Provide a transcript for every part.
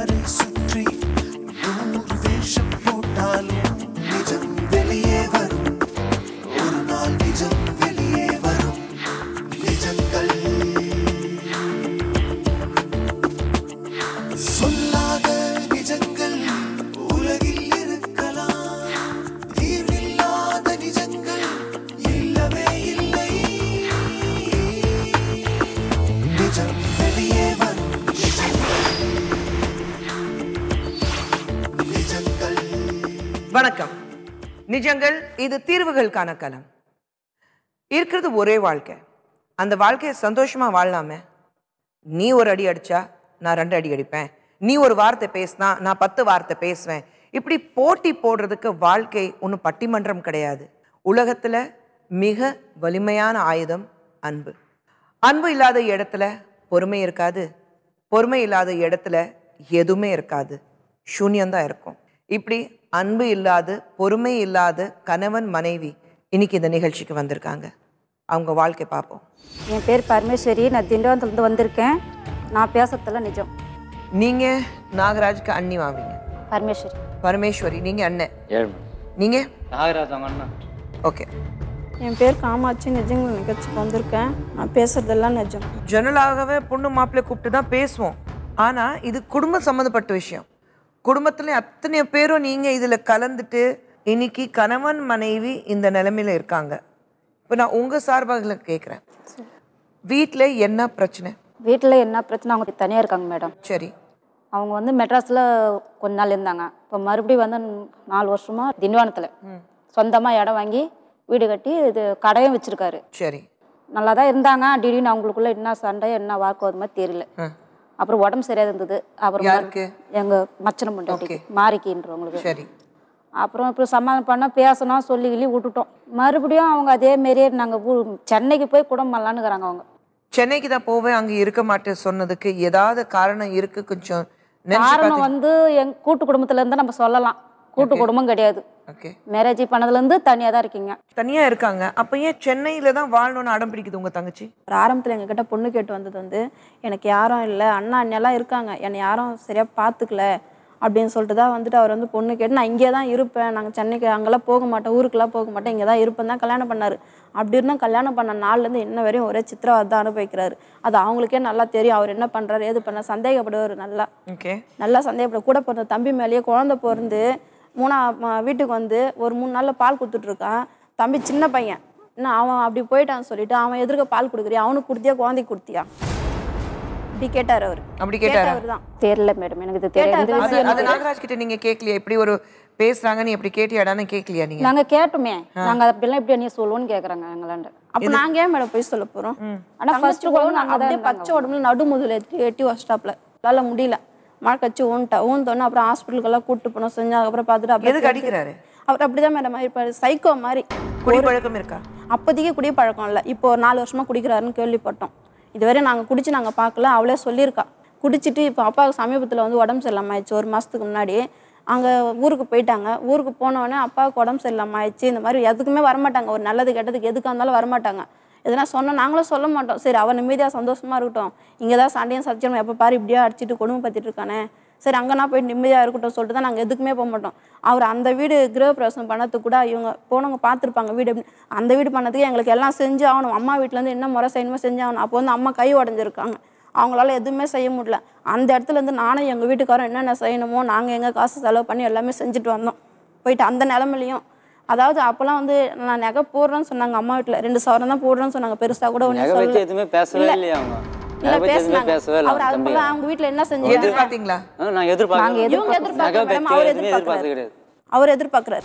அவரை சுற்றி நூறு வேஷம் போட்டாலும் நிஜம் வெளியே வரும் ஒரு நாள் நிஜம் வெளியே வரும் நிஜங்கள் சொல்லாத நிஜங்கள் உலகில் இருக்கலாம் தீர்வில்லாத நிஜங்கள் இல்லவே இல்லை நிஜம் வெளியே வரும் நிஜங்கள் வணக்கம் நிஜங்கள் இது தீர்வுகளுக்கான களம் இருக்கிறது ஒரே வாழ்க்கை அந்த வாழ்க்கையை சந்தோஷமா வாழலாமே நீ ஒரு அடி அடிச்சா நான் ரெண்டு அடி அடிப்பேன் நீ ஒரு வார்த்தை பேசினா நான் பத்து வார்த்தை பேசுவேன் இப்படி போட்டி போடுறதுக்கு வாழ்க்கை ஒன்றும் பட்டிமன்றம் கிடையாது உலகத்துல மிக வலிமையான ஆயுதம் அன்பு அன்பு இல்லாத இடத்துல பொறுமை இருக்காது பொறுமை இல்லாத இடத்துல எதுவுமே இருக்காது சூன்யம்தான் இருக்கும் இப்படி அன்பு இல்லாத பொறுமை இல்லாத கணவன் மனைவி இன்னைக்கு இந்த நிகழ்ச்சிக்கு வந்திருக்காங்க அவங்க வாழ்க்கை பார்ப்போம் என் பேர் பரமேஸ்வரி நான் திண்டிவனத்துலேருந்து வந்திருக்கேன் நான் பேசுறதுல நிஜம் நீங்க நாகராஜ்க்கு அண்ணி வாவீங்க பரமேஸ்வரி பரமேஸ்வரி நீங்க அண்ணன் ஏழு நீங்க நாகராஜ் அவங்க அண்ணா ஓகே என் பேர் காமாட்சி நிஜங்கள் நிகழ்ச்சிக்கு வந்திருக்கேன் நான் பேசுறதெல்லாம் நிஜம் ஜெனரலாகவே பொண்ணு மாப்பிள்ளை கூப்பிட்டு தான் பேசுவோம் ஆனா இது குடும்ப சம்மந்தப்பட்ட விஷயம் குடும்பத்துல அத்தனை பேரும் நீங்க இதுல கலந்துட்டு இன்னைக்கு கணவன் மனைவி இந்த நிலைமையில இருக்காங்க இப்போ நான் உங்க சார்பாக கேட்குறேன் வீட்டில் என்ன பிரச்சனை வீட்டில் என்ன பிரச்சனை அவங்க தனியாக இருக்காங்க மேடம் சரி அவங்க வந்து மெட்ராஸில் கொஞ்ச நாள் இருந்தாங்க இப்போ மறுபடியும் வந்து நாலு வருஷமா திண்டிவனத்தில் சொந்தமாக இடம் வாங்கி வீடு கட்டி இது கடையும் வச்சுருக்காரு சரி நல்லா தான் இருந்தாங்க திடீர்னு அவங்களுக்குள்ள என்ன சண்டை என்ன வாக்குவாத மாதிரி தெரியல ஆ. அப்புறம் உடம்பு சரியாக இருந்தது அப்புறம் யாருக்கு? எங்கள் மச்சனம் பொண்டாட்டி மாரிக்கின்றவங்களுக்கு சரி அப்புறம் இப்போ சமாதானம் பண்ண பேசணும் சொல்லி கிள்ளி விட்டுட்டோம் மறுபடியும் அவங்க அதே மாரியே நாங்கள் சென்னைக்கு போய் குடும்பம் பண்ணலான்னுக்குறாங்க அவங்க சென்னைக்கு தான் போவேன் அங்கே இருக்க மாட்டேன் சொன்னதுக்கு ஏதாவது காரணம் இருக்கு கொஞ்சம் நினைச்சு காரணம் பார்த்து வந்து எங் கூட்டு குடும்பத்துல இருந்து நம்ம சொல்லலாம் கூட்டு குடும்பம் கிடையாது ஓகே மேரேஜ் பண்ணதுல இருந்து தனியா தான் இருக்கீங்க தனியா இருக்காங்க அப்ப ஏன் சென்னையில தான் வாழணும்னு அடம் பிடிக்குது உங்க தங்கச்சி ஒரு ஆரம்பத்தில் எங்ககிட்ட பொண்ணு கேட்டு வந்தது வந்து எனக்கு யாரும் இல்லை அண்ணா அண்ணெல்லாம் இருக்காங்க என்னை யாரும் சரியாக பார்த்துக்கல அப்படின்னு சொல்லிட்டு தான் வந்துட்டு அவர் வந்து பொண்ணு கேட்டு நான் இங்கே தான் இருப்பேன் நாங்கள் சென்னைக்கு அங்கெல்லாம் போக மாட்டோம் ஊருக்கெல்லாம் போக மாட்டேன் இங்கே தான் இருப்பேன் தான் கல்யாணம் பண்ணார் அப்படி இருந்தும் கல்யாணம் பண்ண நாள்லேருந்து இன்ன வரையும் ஒரே சித்திரவதை தான் அனுபவிக்கிறாரு அது அவங்களுக்கே நல்லா தெரியும் அவர் என்ன பண்ணுறாரு ஏது பண்ண சந்தேகப்படுவார் நல்லா ஓகே நல்லா சந்தேகப்பட கூட பிறந்த தம்பி மேலேயே குழந்தை பிறந்து மூணா ம- வீட்டுக்கு வந்து ஒரு மூணு நாளில் பால் கொடுத்துட்ருக்கான் தம்பி சின்ன பையன் என்ன அவன் அப்படி போயிட்டான்னு சொல்லிட்டு அவன் எதிர்க்க பால் கொடுக்குறியா அவனுக்கு கொடுத்தியா குழந்தைக்கு கொடுத்தியா இப்படி கேட்டார் அவர் அப்படி கேட்டாரா? அவர் தான் தெரியல மேடம் எனக்கு இது கேட்டாரு. தெரியாது அது அது நாகராஜ் கிட்ட நீங்க கேட்கலையா இப்படி ஒரு பேசுறாங்க நீ இப்படி கேட்டியாடான்னு கேட்கலையா நீங்க நாங்க கேட்டோமே நாங்க அப்படிலாம் இப்படி நீ சொல்லுவோன்னு கேக்குறாங்க எங்களாண்ட அப்போ நாங்க ஏன் மேடம் போய் சொல்ல போறோம் ஆனா ஃபர்ஸ்ட் ஃபர்ஸ்ட் அப்படியே பச்சை உடம்புல நடுமுதுல எட்டி எட்டி வச்சிட்டாப்ல என்னால முடியல மழை கச்சி ஊன்ட்டா ஊந்தோடனே அப்புறம் ஹாஸ்பிட்டலுக்கெல்லாம் கூட்டு போனோம் செஞ்சா அப்புறம் பார்த்துட்டு அப்புறம் எதுக்கு அடிக்கிறாரு அவர் அப்படிதான் மேடம் இருப்பாரு சைக்கோ மாதிரி குடிப்பழக்கம் இருக்கா அப்போதைக்கு குடி பழக்கம் இல்லை இப்போ ஒரு நாலு வருஷமா குடிக்கிறாருன்னு கேள்விப்பட்டோம் இதுவரை நாங்கள் குடிச்சு நாங்கள் பார்க்கல அவளே சொல்லியிருக்கா குடிச்சிட்டு இப்போ அப்பாவுக்கு சமீபத்தில் வந்து உடம்பு சரியில்லாம ஆயிடுச்சு ஒரு மாதத்துக்கு முன்னாடி அங்கே ஊருக்கு போயிட்டாங்க ஊருக்கு போனோடனே அப்பாவுக்கு உடம்பு சரியில்லாம ஆயிடுச்சு இந்த மாதிரி எதுக்குமே வரமாட்டாங்க ஒரு நல்லது கெட்டதுக்கு எதுக்காக இருந்தாலும் வரமாட்டாங்க எதனா சொன்னால் நாங்களும் சொல்ல மாட்டோம் சரி அவன் நிம்மதியாக சந்தோஷமா இருக்கட்டும் இங்கே தான் சண்டையும் சச்சனும் எப்போ பாரு இப்படியே அடிச்சிட்டு கொடுமைப்படுத்திட்டு இருக்கானே சரி அங்கேனா போய் நிம்மதியாக இருக்கட்டும் சொல்லிட்டு தான் நாங்கள் எதுக்குமே போக மாட்டோம் அவர் அந்த வீடு கிரகப்பிரவேசம் பண்ணதுக்கு கூட இவங்க போனவங்க பார்த்துருப்பாங்க வீடு எப்படி அந்த வீடு பண்ணதுக்கு எங்களுக்கு எல்லாம் செஞ்சு ஆகணும் அம்மா வீட்டிலேருந்து என்ன முறை செய்யணுமோ செஞ்சு ஆகணும் அப்போ வந்து அம்மா கை உடஞ்சிருக்காங்க அவங்களால எதுவுமே செய்ய முடியல அந்த இடத்துல இருந்து நானும் எங்கள் வீட்டுக்காரரும் என்னென்ன செய்யணுமோ நாங்கள் எங்கள் காசு செலவு பண்ணி எல்லாமே செஞ்சுட்டு வந்தோம் போயிட்டு அந்த நிலமையிலையும் அதாவது அப்போல்லாம் வந்து நான் நகை போடுறேன்னு சொன்னாங்க அம்மா வீட்டில் ரெண்டு சவரம் தான் போடுறேன்னு சொன்னாங்க பெருசாக கூட ஒன்றும் நகை பத்தி சொல்லல எதுவுமே பேசவே இல்ல. இல்லையா அவங்க இல்லை நகை பத்தி எதுவுமே பேசுனாங்க பேசவே இல்லை அவர் அவங்க அது தம்பி போல அவங்க வீட்டில் என்ன செஞ்சாங்க எதிர்பார்த்தீங்களா ஆ, நான் எதிர்பார்க்கல இவங்க நகை எதிர்பார்க்கல மேடம் பத்தி அவர் எதுவுமே எதிர்பார்த்தது எதிர்பார்க்கறாரு கிடையாது அவர் எதிர்பார்க்கறாரு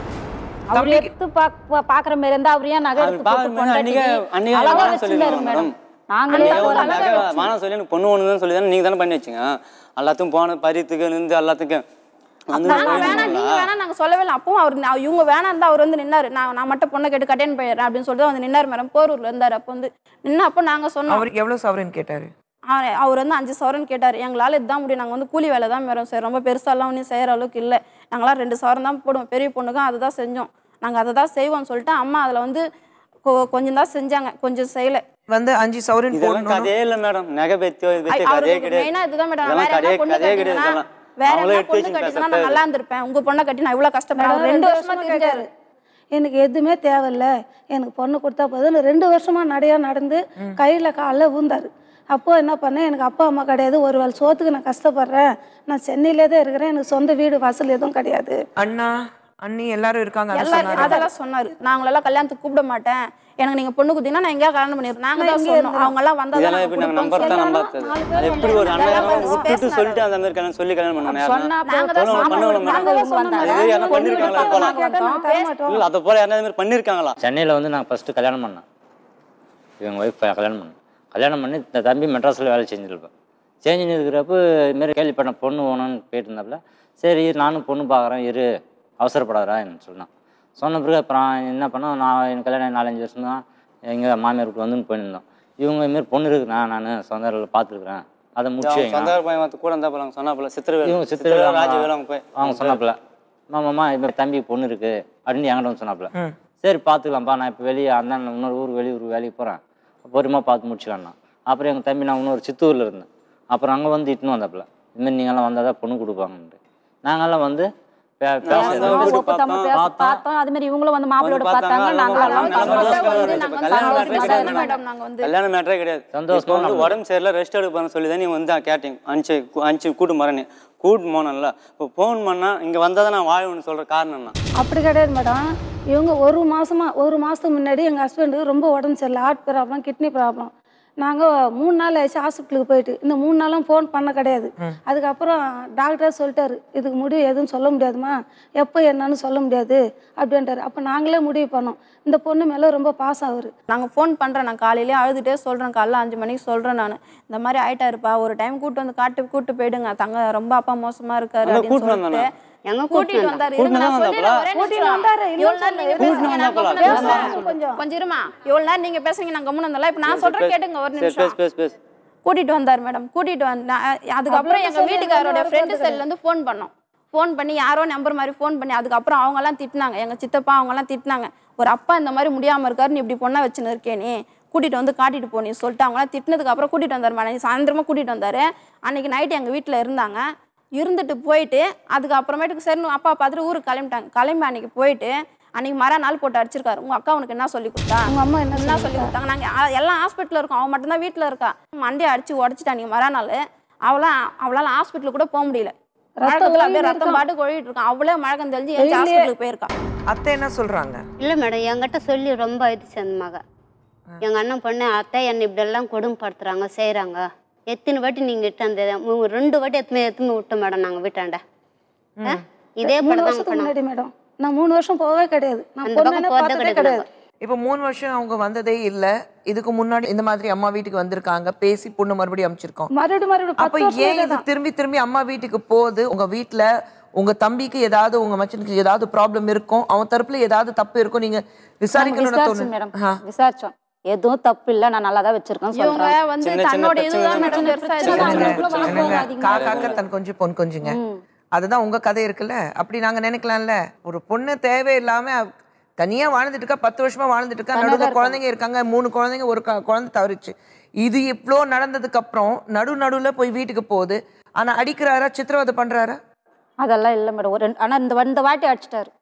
அவர் எடுத்து பாக்க பாக்குற மாதிரி இருந்தா அவர் ஏன் நகை அவர் எடுத்து பாக்குற போட்டு மாதிரி அன்னைக்கே பொண்டாட்டிக்கு அன்னைக்கே அழகா வேணாம் வச்சிருந்தாரு சொல்லிருவாங்க மேடம் மேடம் நாங்களே அன்னைக்கு ஒரு ஒரு அழகா நகை வச்சு- வேணாம் சொல்லி எனக்கு பொண்ணு ஒண்ணுதான் சொல்லி தானே நீங்க தானே பண்ணி வச்சீங்க எல்லாத்துக்கும் போன பறித்துக்கு நின்று எல்லாத்துக்கும் வந்து நாங்க போய் வேணாம் நீங்க நின்னீங்களா? வேணாம் நாங்க சொல்லவே இல்லை அப்பவும் அவர் நான் இவங்க வேணாம் இருந்தா அவர் வந்து நின்னாரு நான் நான் மட்டும் பொண்ணை கேட்டு கட்டேன் போயிடுறேன் அப்படின்னு சொல்லிட்டு வந்து நின்னாரு மேடம் போரூர்ல இருந்தாரு அப்போ வந்து நின்று அப்போ நாங்க சொன்னோம் அவர் எவ்வளவு சவரன் கேட்டாரு அவர் அவர் வந்து அஞ்சு சவரன் கேட்டார் எங்களால் இதுதான் முடியும் நாங்கள் வந்து கூலி வேலை தான் மேடம் சரி ரொம்ப பெருசாலாம் ஒன்றும் செய்கிற அளவுக்கு இல்லை நாங்களாம் ரெண்டு சவரன் தான் போடுவோம் பெரிய பொண்ணுக்கும் அதை தான் செஞ்சோம் நாங்கள் அதை தான் செய்வோம்னு சொல்லிட்டு அம்மா அதில் வந்து கொ- கொஞ்சம் தான் செஞ்சாங்க கொஞ்சம் செய்யலை வந்து அஞ்சு சௌரின் இதெல்லாம் போடணும் கதையே இல்ல மேடம் நகை பெத்தியோ இது பெத்தியோ கதையே அவருக்கு கிடையாது மெயினா இதுதான் மேடம் இதெல்லாம் வேற கதையே என்ன பொண்ணு கதையே கிடையாது கட்டினா இதெல்லாம் வேற அவங்களே என்ன எடுத்து பொண்ணு வச்சு கட்டினா நான் பேசுறது நல்லா இருந்திருப்பேன் உங்க பொண்ணை கட்டி நான் இவ்வளவு கஷ்டப்படுறேன் மேடம், ரெண்டு வருஷமா தெரிஞ்சாரு கேட்டாரு எனக்கு எதுவுமே தேவையில்ல எனக்கு பொண்ணு கொடுத்தா போதும் ரெண்டு வருஷமா நடையா நடந்து கையில காலில் ஊந்தாரு அப்போ என்ன பண்ணேன் எனக்கு அப்பா அம்மா கிடையாது ஒரு வேளை சோத்துக்கு நான் கஷ்டப்படுறேன் நான் சென்னையிலே தான் இருக்கிறேன் எனக்கு சொந்த வீடு வாசல் எதுவும் கிடையாது அண்ணா அண்ணி எல்லாரும் இருக்காங்க அதை எல்லாரும் சொன்னாரா? அதெல்லாம் சொன்னாரு நான் உங்களெல்லாம் கல்யாணத்துக்கு கூப்பிட மாட்டேன் எனக்கு நீங்க பொண்ணு குத்தீங்கன்னா நான் எங்கேயா கல்யாணம் பண்ணிருப்பேன் நாங்க தான் சொன்னோம் அவங்க எல்லாம் வந்தா இதெல்லாம் எப்படி நாங்க நம்பர் தான் நம்பாதது அது எப்படி ஒரு அண்ணன் விட்டுட்டு சொல்லிட்டு அந்த மாதிரி கல்யாணம் சொல்லி கல்யாணம் பண்ணணும் சொன்னா யாருன்னா போதும். தான் பொண்ணு சொன்னோம். பண்ணணும் நாங்க தான் சொன்னோம். இது யாரும் பண்ணிருக்காங்களா போல கேட்டா நான் தர மாட்டோம் இல்ல அதை போல யாரும் மாதிரி பண்ணிருக்காங்களா சென்னையில் வந்து நான் ஃபஸ்ட்டு கல்யாணம் பண்ணேன் இவங்க ஒய்ஃப் கல்யாணம் பண்ணேன் கல்யாணம் பண்ணி இந்த தம்பி மெட்ராஸில் வேலை செஞ்சுருப்பேன் செஞ்சுன்னு இருக்கிறப்ப இதுமாரி கேள்விப்பட்டேன் பொண்ணு வேணும்னு போயிட்டு இருந்தாப்புல சரி இரு, நானும் பொண்ணு பார்க்குறேன் இரு அவசரப்படாதடா என்ன சொன்னான் சொன்ன பிறகு அப்புறம் என்ன பண்ணோம் நான் எனக்கு கல்யாணம் நாலஞ்சு வருஷம் தான் எங்கள் மாமியார் வீட்டு வந்து போயிருந்தோம் இவங்க இதுமாரி பொண்ணு இருக்குண்ணா நான் சொந்த பார்த்துருக்குறேன் அதை முடிச்சு வைங்க. சொந்த பையன் வந்து கூட இருந்தா போல சொன்னா போல சித்திர இவங்க சித்திர சித்திர ராஜவேல் அவங்க போய் அவங்க சொன்னாப்புல மாமாம்மா இப்போ தம்பி பொண்ணு இருக்கு அப்படின்னு என்கிட்ட வந்து சொன்னாப்புல சரி பார்த்துக்கலாம்ப்பா நான் இப்போ வெளியே அந்த இன்னொரு ஊர் வெளியூர் வேலைக்கு போகிறேன் பொறுமா பார்த்து முடிச்சுக்கலாம்ண்ணா அப்புறம் எங்கள் தம்பி நான் இன்னொரு சித்தூரில் இருந்தேன் அப்புறம் அங்கே வந்து இட்டுன்னு வந்தாப்புல இதுமாரி நீங்கள்லாம் வந்தால் தான் பொண்ணு கொடுப்பாங்கன்ட்டு நாங்கெல்லாம் வந்து பே- பேச வந்து வீடு ஒப்புத்தவங்க பார்த்தோம், பேச பார்த்தோம். பார்த்தோம் அது மாதிரி இவங்களும் வந்து மாப்பிள்ளையோட வந்து பார்த்தாங்க பார்த்தாங்க, நாங்க நம்ம எல்லாம் நம்ம பார்த்தோம். நம்ம வந்து நம்ம நாங்க கல்யாணம் சந்தோஷமா மேட்டரே தான் மேடம் நாங்க வந்து கல்யாண மேட்டரே கிடையாது சந்தோஷமா இப்போ வந்து நம்ம- உடம்பு சரியில்லை ரெஸ்ட் எடுப்பான்னு சொல்லி தான் நீ வந்து கேட்டீங்க அனுப்பிச்சு அனுப்பிச்சு கூட்டு மரணி கூட்டு போனோம்ல இப்போ ஃபோன் பண்ணா இங்க வந்தா தான் நான் வாழணும்னு சொல்ற காரணம் என்ன அப்படி கிடையாது மேடம் இவங்க ஒரு மாசமா ஒரு மாசத்துக்கு முன்னாடி எங்கள் ஹஸ்பண்டுக்கு ரொம்ப உடம்பு சரியில்லை ஹார்ட் ப்ராப்ளம் கிட்னி ப்ராப்ளம் நாங்கள் மூணு நாள் ஆயிடுச்சு ஹாஸ்பிட்டலுக்கு போயிட்டு இந்த மூணு நாளும் ஃபோன் பண்ண கிடையாது அதுக்கப்புறம் டாக்டர் சொல்லிட்டாரு இதுக்கு முடிவு எதுவும் சொல்ல முடியாதும்மா எப்போ என்னன்னு சொல்ல முடியாது அப்படின்ட்டாரு அப்போ நாங்களே முடிவு பண்ணோம் இந்த பொண்ணு மேலே ரொம்ப பாசம் அவரு நாங்க ஃபோன் பண்றேன் நான் காலையிலேயே அழுதுட்டே சொல்றேன் காலைல அஞ்சு மணிக்கு சொல்றேன் நான் இந்த மாதிரி ஆயிட்டாருப்பா ஒரு டைம் கூட்டு வந்து காட்டு கூட்டு போயிடுங்க தங்க ரொம்ப அப்பா மோசமா இருக்காரு அதான் அப்படின்னு கூட்டிட்டு சொல்லிட்டு வந்தானா? எங்க கூட்டிட்டு வந்தாரு இருங்க, நான் கூட்டிட்டு சொல்லிடுறேன், ஒரே கூட்டிட்டு நிமிஷம். வந்தாரு, இல்ல இவ்வளவு நேரம் நீங்க கூட்டிட்டு பேசுறீங்க, நான் வந்தாப்புல. கம்முனு பேசுறேன் இருந்தேன். கொஞ்சம். கொஞ்சம் இருமா இவ்வளவு நேரம் நீங்க பேசுறீங்க நான் கம்முனு இருந்தேன் இப்ப நான் சொல்றேன் கேட்டுங்க ஒரு சரி நிமிஷம் பேசு பேசு பேசு கூட்டிட்டு வந்தார் மேடம் கூட்டிட்டு வந்து அதுக்கப்புறம் எங்க சொல்லி வீட்டுக்காரோட எல்லாம் ஃப்ரெண்டு வரது செல்ல இருந்து ஃபோன் பண்ணோம் ஃபோன் பண்ணி யாரோ நம்பர் மாதிரி ஃபோன் பண்ணி அதுக்கப்புறம் அவங்க எல்லாம் திட்டினாங்க எங்க சித்தப்பா அவங்க எல்லாம் திட்டினாங்க ஒரு அப்பா இந்த மாதிரி முடியாம இருக்காரு நீ இப்படி பொண்ணை வச்சுன்னு இருக்கே நீ கூட்டிட்டு வந்து காட்டிட்டு போ நீ சொல்லிட்டு அவங்க எல்லாம் திட்டினதுக்கு அப்புறம் கூட்டிட்டு வந்தார் மேடம் சாயந்தரமா கூட்டிட்டு வந்தாரு அன்னைக்கு நைட் எங்க வீட்டுல இருந்தாங்க இருந்துட்டு போயிட்டு அதுக்கப்புறமேட்டுக்கு சரி அப்பா பார்த்துட்டு ஊருக்கு கிளம்பிட்டாங்க கிளம்பி அன்னைக்கு போயிட்டு அன்னைக்கு மறுநாள் போட்டு அடிச்சிருக்காரு உங்க அக்கா உனக்கு என்ன சொல்லி கொடுத்தா உங்க அம்மா என்ன என்ன சொல்லி கொடுத்தாங்க நாங்க ஆ- எல்லாம் ஹாஸ்பிட்டல்ல இருக்கோம் அவன் மட்டும்தான் வீட்ல இருக்கா மண்டையை அடிச்சு உடச்சிட்டா நீங்க மறுநாள் அவளாம் அவளால ஹாஸ்பிட்டல் கூட போக முடியல மழக்கத்துல அப்படியே ஓடின்னு ரத்தம் பாட்டு கொழிட்டு இருக்கான் அவளே மழக்கம் தெளிஞ்சு ஏன் ஹாஸ்பிட்டலுக்கு போயிருக்கா அத்தை என்ன சொல்றாங்க இல்லை மேடம் என்கிட்ட சொல்லி ரொம்ப ஆயிடுச்சு அந்த மக எங்க அண்ணன் பொண்ணு அத்தை என்னை இப்படியெல்லாம் கொடுமைப்படுத்துறாங்க செய்றாங்க எத்தனை வாட்டி நீங்க இட்டு அந்த மூ- ரெண்டு வாட்டி எத்தனை எத்தனை விட்டோம் மேடம் நாங்க வீட்டாண்ட ஆ? இதே மூணு படம் வருஷத்துக்கு தான் முன்னாடி மேடம் நான் மூணு வருஷம் போகவே கிடையாது நான் அந்த பக்கம் பொண்ணு போறதே பார்த்ததே கிடையாது கிடையாது இப்போ மூணு வருஷம் அவங்க வந்ததே இல்ல இதுக்கு முன்னாடி இந்த மாதிரி அம்மா வீட்டுக்கு வந்திருக்காங்க பேசி பொண்ணு மறுபடியும் அமைச்சிருக்கோம் மறுபடியும் மறுபடியும் அப்ப பத்து வருஷம் ஏன் இது திரும்பி திரும்பி அம்மா வீட்டுக்கு போகுது உங்க வீட்ல உங்க தம்பிக்கு ஏதாவது உங்க மச்சனுக்கு ஏதாவது ப்ராப்ளம் இருக்கும் அவன் தரப்புல ஏதாவது தப்பு இருக்கும் நீங்க விசாரிக்கணும்னு விசாரிச்சோம் மேடம் தோணும் ஆ. விசாரிச்சோம் எதுவும் தப்பு இல்ல நான் நல்லா தான் வச்சிருக்கேன் இவங்க சொல்றேன் வந்து சின்ன சின்ன தன்னோட பிரச்சனை இதுதான் தான் மேடம் சின்ன பெருசா பிரச்சனை இருக்கு. தான். என்னங்க, அவ்வளவு என்னங்க, அதிகமா கா இருக்கு. காக்க தன் கொஞ்சம் பொன் கொஞ்சுங்க அதுதான் உங்க கதை இருக்குல்ல அப்படி நாங்க நினைக்கலாம்ல ஒரு பொண்ணு தேவையில்லாம அவ தனியா வாழ்ந்துட்டு இருக்கா பத்து வருஷமா வாழ்ந்துட்டு இருக்கா நடுவில் குழந்தைங்க இருக்காங்க மூணு குழந்தைங்க ஒரு க- குழந்தை தவறிச்சு இது இவ்வளோ நடந்ததுக்கு அப்புறம் நடு நடுவுல போய் வீட்டுக்கு போகுது ஆனா அடிக்கிறாரா சித்திரவதை பண்றாரா அதெல்லாம் இல்ல மேடம் ஒரு ரெண்டு- ஆனா இந்த இந்த வாட்டி அடிச்சிட்டாரு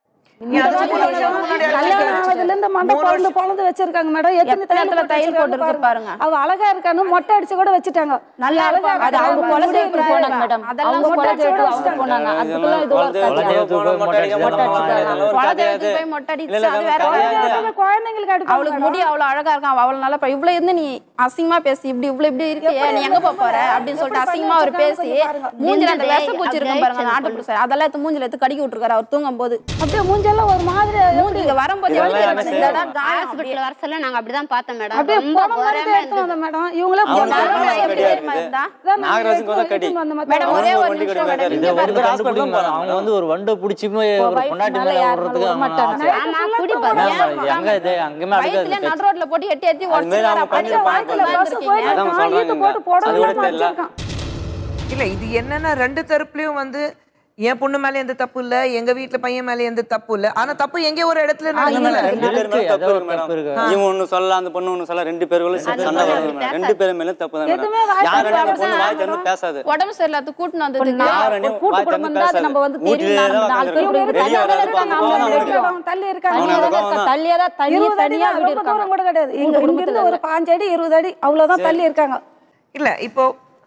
கல்யாணம் ஆனதுல இருந்து மண்டை பொழந்து பொழந்து வச்சிருக்காங்க மேடம் எத்தனை எத்தனை இடத்துல தையல் தையல் போட்டு போட்டிருக்கு பாருங்க பாருங்க. அவ அழகா இருக்கான்னு மொட்டை அடிச்சு கூட வச்சுட்டாங்க நல்லா நீ அழகா இருப்பா. அது இருக்க, அவங்க முடி குலதெய்வத்துக்கு இருக்கா? போனாங்க மேடம் அதெல்லாம் அவங்க மொட்டை அடிச்சு குலதெய்வத்துக்கு அவங்க வச்சுட்டாங்க. போனாங்க அதுக்கெல்லாம் இதுவா குலதெய்வத்துக்கு இருக்காது போய் மொட்டை அடிச்சு மொட்டை தான் அடிச்சு போவாங்க. குலதெய்வத்துக்கு போய் மொட்டை அடிச்சு அது வேற குழந்தைங்க- குழந்தைங்களுக்கு அவளுக்கு அடிப்பாங்க முடி அவ்வளவு அழகா இருக்கா அவ அவ்வளவு நல்லா ப- இவ்வளவு இருந்து நீ அசிங்கமா பேசி இப்படி இவ்வளவு இப்படி இருக்கியே நீ எங்க போப் போற அப்படின்னு சொல்லிட்டு எப்படி அசிங்கமா அவர் பண்ணி பேசி வச்சிருக்காங்க மூஞ்சில அந்த நின்னதே விஷ பூச்சி இருக்கும் பாருங்க அந்த ஆட்டு புடிச்சு அதெல்லாம் எடுத்து மூஞ்சில எடுத்து கடிக்கி விட்டுருக்காரு அவர் தூங்கும் போது அப்படியே மூஞ்செல்லாம் ஒரு மாதிரி மூஞ்சி இங்க வரும்போது எவ்வளவு இதெல்லாம் தெரியுமா? என்ன இந்த இடம் காயம் அப்படியே. ஹாஸ்பிட்டல் வர சொல்ல நாங்க அப்படிதான் பார்த்தோம் மேடம் அப்படியே ரொம்ப போன மாதிரி கோரமா எடுத்து வந்த மேடம் இவங்களே அவன் போன தான் மாதிரி கடியா தெரியுமா இருக்குது. இருந்தா? அதான் நாங்க நாகராஜுக்கு எடுத்து- தான் கடி. எடுத்துன்னு வந்த மாதிரி. மேடம், ஒரே ஒரு வண்டி நிமிஷம் கிடையாது. மேடம். இதை இங்க வந்து பாருங்க. கண்டுபிடிக்க மாட்டாங்க. அவங்க வந்து ஒரு வண்டை பிடிச்சி போய் ஒரு wife பொண்டாட்டி மேல மேல யார் விடுறதுக்கு மேல அவங்க விட ஆசை. ஆமா குடி என்ன பாரு மாதிரி, எங்க இது அங்கேயுமே வயித்துல அதுக்கு நடு ரோட்ல போட்டு எட்டி எட்டி அது மாதிரி அவங்க உடச்சிருக்காரு. பண்ணிருப்பாங்க வாழ்க்கையில போல. பஸ் போயிட்டு அதான் இருக்கான், சொல்றாங்க ஈட்டு போட்டு அது கூட போடவே தெரியல. வச்சிருக்கான். இல்ல இது என்னன்னா ரெண்டு தரப்புலயும் வந்து என் பொண்ணு மேல எந்த தப்பு இல்ல எங்க வீட்டுல பையன் மேல எந்த தப்பு இல்ல ஆனா தப்பு எங்கே ஒரு இடத்துல நடக்குதுல்ல ரெண்டு பேர் மேல இருக்கு, தப்பு ஏதோ இருக்கு ஒரு தப்பு மேடம் இருக்கு. இவன் ஒண்ணு சொல்ல அந்த பொண்ணு ஒண்ணு சொல்ல ரெண்டு பேருக்குள்ள சண்டை மாதிரி வருது மேடம். ரெண்டு பேர் மேல தப்பு தான் மேடம் எதுவுமே வாய் யாரும் அந்த திறக்காம பொண்ணு வாய் திறந்து பேசாது உடம்பு சரியில்லாத கூட்டின்னு வந்ததுக்கு நான் யாரும் ஒரு கூட்டு வாய் குடும்பம் திறந்து தான் அது நம்ம பேசாது. வந்து வீட்டிலே தெரியும் தான் நாலு பேர் உட்கார்ந்து வெளியே வெளியே வராது, வராது, நாலு அந்த பேர் கோவம் இருக்காங்க. தான் தள்ளி இருக்காங்க அவனுக்கு தனியா அந்த தான் கோவம் தான். தள்ளியே தான் தள்ளி இருபது அடி தனியா தான், வீடு ரொம்ப இருக்காங்க தூரம் கூட கிடையாது எங்க இங்க இங்க குடும்பத்துல இருந்து ஒரு பாஞ்சு அடி இருபது அடி அவ்வளவுதான் தள்ளி இருக்காங்க இல்ல இப்போ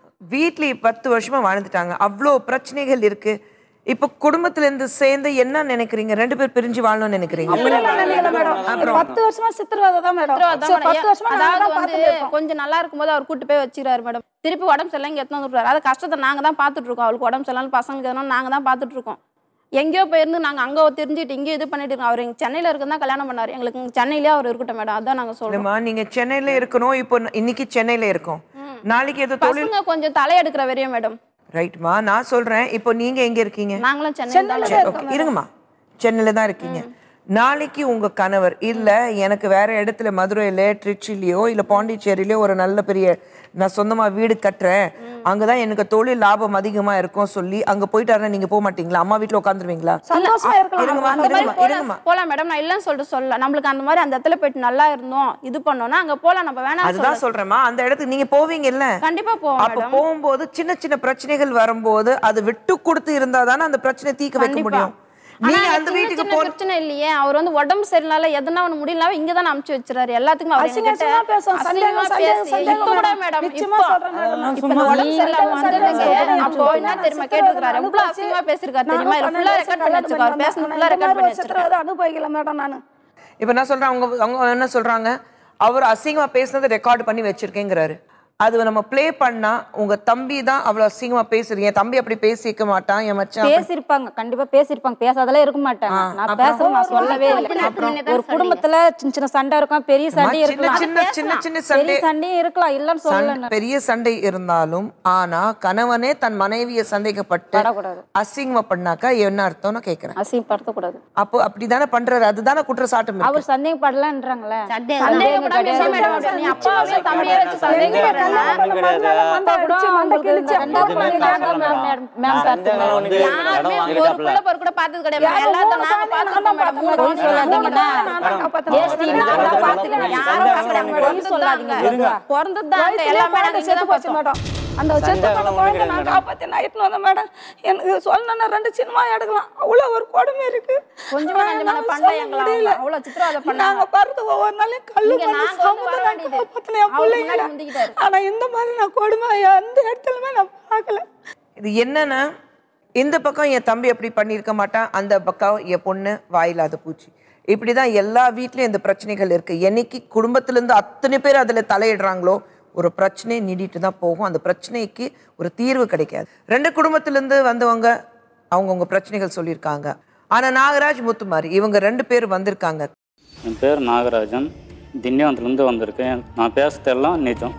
வீட்ல பத்து வருஷமா வாழ்ந்துட்டாங்க அவ்வளோ பிரச்சனைகள் இருக்கு இப்போ குடும்பத்துல இருந்து சேர்ந்து என்ன நினைக்கிறீங்க ரெண்டு பேர் பிரிஞ்சு வாழணும்னு நினைக்கிறீங்க அப்படிலாம் நினைக்கல மேடம் பத்து வருஷமா சித்திரவதை தான் மேடம் உத்தரவாதம் சரி, மேடம். பத்து வருஷமா அதாவது நாங்க வந்து பார்த்துட்டு இருக்கோம். கொஞ்சம் நல்லா இருக்கும்போது அவர் கூட்டு போய் வச்சுக்கிறாரு மேடம் திருப்பி உடம்பு சரியில்லை இங்கே எடுத்து வந்துருவாரு அது கஷ்டத்தை நாங்க தான் பார்த்துட்டு இருக்கோம் அவளுக்கு உடம்பு சரியில்லை பசங்களுக்கு எதனா நாங்க தான் பார்த்துட்டு இருக்கோம் எங்கேயோ போயிருந்து நாங்க அங்க தெரிஞ்சுட்டு இங்கே இது பண்ணிட்டு இருக்கோம் அவர் இங்க சென்னையில இருக்கு தான் கல்யாணம் பண்ணாரு எங்களுக்கு இங்க சென்னையிலே அவர் இருக்கட்டும் மேடம் அதான் நாங்க சொல்றோம் இல்லம்மா நீங்க சென்னையில இருக்கணும் இப்போ ந- இன்னைக்கு சென்னையில இருக்கோம் நாளைக்கு ஏதோ தொழில் பசங்க கொஞ்சம் தலையெடுக்கிற வரையும் மேடம் ரைட்மா நான் சொல்றேன் இப்போ நீங்க எங்க இருக்கீங்க நாங்களும் சென்னை தான் சரி, okay, இருங்கம்மா சென்னையில தான் இருக்கீங்க நாளைக்கு உங்க கணவர் இல்ல எனக்கு வேற இடத்துல மதுரையில திருச்சிலையோ இல்ல பாண்டிச்சேரியிலயோ ஒரு நல்ல பெரிய நான் சொந்தமா வீடு கட்டுறேன் அங்கதான் எனக்கு தொழில் லாபம் அதிகமா இருக்கும் சொல்லி அங்க போயிட்டாருன்னா நீங்க போக மாட்டீங்களா அம்மா வீட்டுல உட்காந்துருவீங்களா சந்தோஷமா இருக்கலாம் இருங்கம்மா அந்த மாதிரி இருங்கம்மா இருங்கம்மா போலாம் போலாம் மேடம் நான் இல்லைன்னு சொல்லிட்டு சொல்லல நம்மளுக்கு அந்த மாதிரி அந்த இடத்துல போயிட்டு நல்லா இருந்தோம் இது பண்ணோம்னா அங்க போலாம் நம்ம வேணாம் அதுதான் சொல்றேன்மா அந்த இடத்துக்கு நீங்க போவீங்கல்ல கண்டிப்பா போவோம் அப்ப மேடம் போகும்போது சின்ன சின்ன பிரச்சனைகள் வரும்போது அது விட்டு கொடுத்து இருந்தா தானே அந்த பிரச்சனை தீர்க்க வைக்க கண்டிப்பா. முடியும் ஆனா நீங்க அங்க அந்த சின்ன வீட்டுக்கு சின்ன போ பிரச்சனை இல்லையே அவர் வந்து உடம்பு சரியில்லை எதனா ஒண்ணு முடியல இங்க தான் அமுச்சு வச்சிராரு எல்லாத்துக்கும் அவர் அசிங்க எங்ககிட்ட அசிங்கமா பேசுவோம். அசிங்கமா சந்தேகம், சந்தேகம், பேசி சந்தேகம் இப்ப கூட மேடம். மேடம் நிச்சயமா இப்போ சொல்றேன் மேடம். இப்ப இந்த உடம்பு சரியில்லாம வந்ததுக்கு அப்போ என்ன தெரியுமா கேட்டிருக்காரு எவ்வளவு அசிங்கமா பேசிருக்காரு தெரியுமா இது ஃபுல்லா ரெக்கார்ட் பண்ணி வச்சிருக்காரு பேசணும் ஃபுல்லா ரெக்கார்ட் பண்ணி வச்சிருக்காரு சித்திரவதை அனுபவிக்கல மேடம் நானு இப்ப என்ன சொல்றேன் அவங்க அவங்க என்ன சொல்றாங்க அவர் அசிங்கமா பேசுனதை ரெக்கார்ட் பண்ணி வச்சிருக்கேங்கிறாரு அது நம்ம ப்ளே பண்ணா உங்க தம்பி தான் அவ்வளவு அசிங்கமா பேசுறீங்க என் தம்பி அப்படி பேசிக்க மாட்டான் என் மச்சான் அப்படி- பேசியிருப்பாங்க கண்டிப்பா பேசியிருப்பாங்க பேசாதெல்லாம் இருக்க மாட்டாங்க ஆ, நான் அப்புறம்? பேச நான் சொல்லவே இல்லை அப்புறம் அப்புறம் நீங்க தான் ஒரு குடும்பத்துல சின்ன சின்ன சண்டை இருக்கும் பெரிய அம்மா, சண்டையும் சின்ன இருக்கலாம் சின்ன சின்ன சின்ன சண்டை பெரிய சண்டையும் இருக்கலாம் இல்லைன்னு சொல்லல சண்டை- பெரிய சண்டை இருந்தாலும் ஆனா கணவனே தன் மனைவியை சந்தேகப்பட்டு படக்கூடாது அசிங்கமா பண்ணாக்கா என்ன அர்த்தம்னு கேக்குறேன் அசிங்கப்படுத்தக்கூடாது அப்போ அப்படிதானே பண்றாரு அதுதானே குற்றச்சாட்டம் இருக்கு. அவர் சந்தேகப்படலன்றாங்களே சந்தேகம் சந்தேகப்படாம எப்படி மேடம் அப்படி? நீ அப்பாவே தம்பியை வச்சு சந்தேகப்படுறா ஒண்ணும் கிடையாது மண்டை அடிச்சு, மண்டை கிழிச்சு, அப்பா ரெண்டாவது பண்ணி மேம் மேம் மேம் சந்தேகம் ஒண்ணு கிடையாது. யாருமே இடம் ஒரு வாங்கிட்டாப்ல. பிள்ளை பொறு கூட பார்த்தது கிடையாது மேடம். எல்லாத்தையும் நாங்க பார்த்துருக்கோம் மேடம் மூணு பொய் குழந்தைங்க சொல்லாதீங்கண்ணா. காப்பாத்துறேன். ஜேஷ்டி நான் தான் பார்த்துக்கிறேன். யாரும் பார்க்கல. பொய் சொல்லாதீங்க பிறந்ததுதான் அங்க வயித்துல எல்லாமே நாங்க குழந்தை இங்க செத்து தான் போச்சு பார்த்தோம் மேடம் அந்த செத்து சந்தேகம் போன ஒண்ணும் குழந்தை கிடையாது நான் மேடம். காப்பாத்தி நான் இட்டுன்னு வந்தேன் மேடம் எனக்கு சொல்லணும்னா ரெண்டு சினிமா எடுக்கலாம் அவ்வளவு ஒரு கொடுமை இருக்கு கொஞ்சமா நஞ்சமா என்னால பண்ணல சொல்ல எங்களை முடியல. அவங்க. அவ்வளவு சித்திரவதை பண்ணாங்க. நாங்க பிறந்து ஒவ்வொரு நாளையும் கல்லு இங்க மண்ணு நாங்க வந்து சுமந்து வர நான் வேண்டியது. காப்பாத்தினேன் என் அவர் முன்னாடி பிள்ளைங்களை. முந்திக்கிட்டாரு. ஆனா இந்த மாதிரி நான் கொடுமை எந்த இடத்துலயுமே நான் பார்க்கல இது என்னன்னா இந்த பக்கம் என் தம்பி அப்படி பண்ணியிருக்க மாட்டான் அந்த பக்கம் என் பொண்ணு வாயில்லாத பூச்சி இப்படிதான் எல்லா வீட்லயும் இந்த பிரச்சனைகள் இருக்கு என்னைக்கு குடும்பத்துல இருந்து அத்தனை பேர் அதுல தலையிடுறாங்களோ ஒரு பிரச்சனை நீடிட்டு தான் போகும் அந்த பிரச்சனைக்கு ஒரு தீர்வு கிடைக்காது ரெண்டு குடும்பத்துல இருந்து வந்தவங்க அவங்கவுங்க பிரச்சனைகள் சொல்லியிருக்காங்க ஆனா நாகராஜ் முத்துமாரி இவங்க ரெண்டு பேர் வந்திருக்காங்க என் பேர் நாகராஜன் திண்டிவனத்துலேருந்து வந்திருக்கேன் நான் பேசுறதெல்லாம் நிஜம்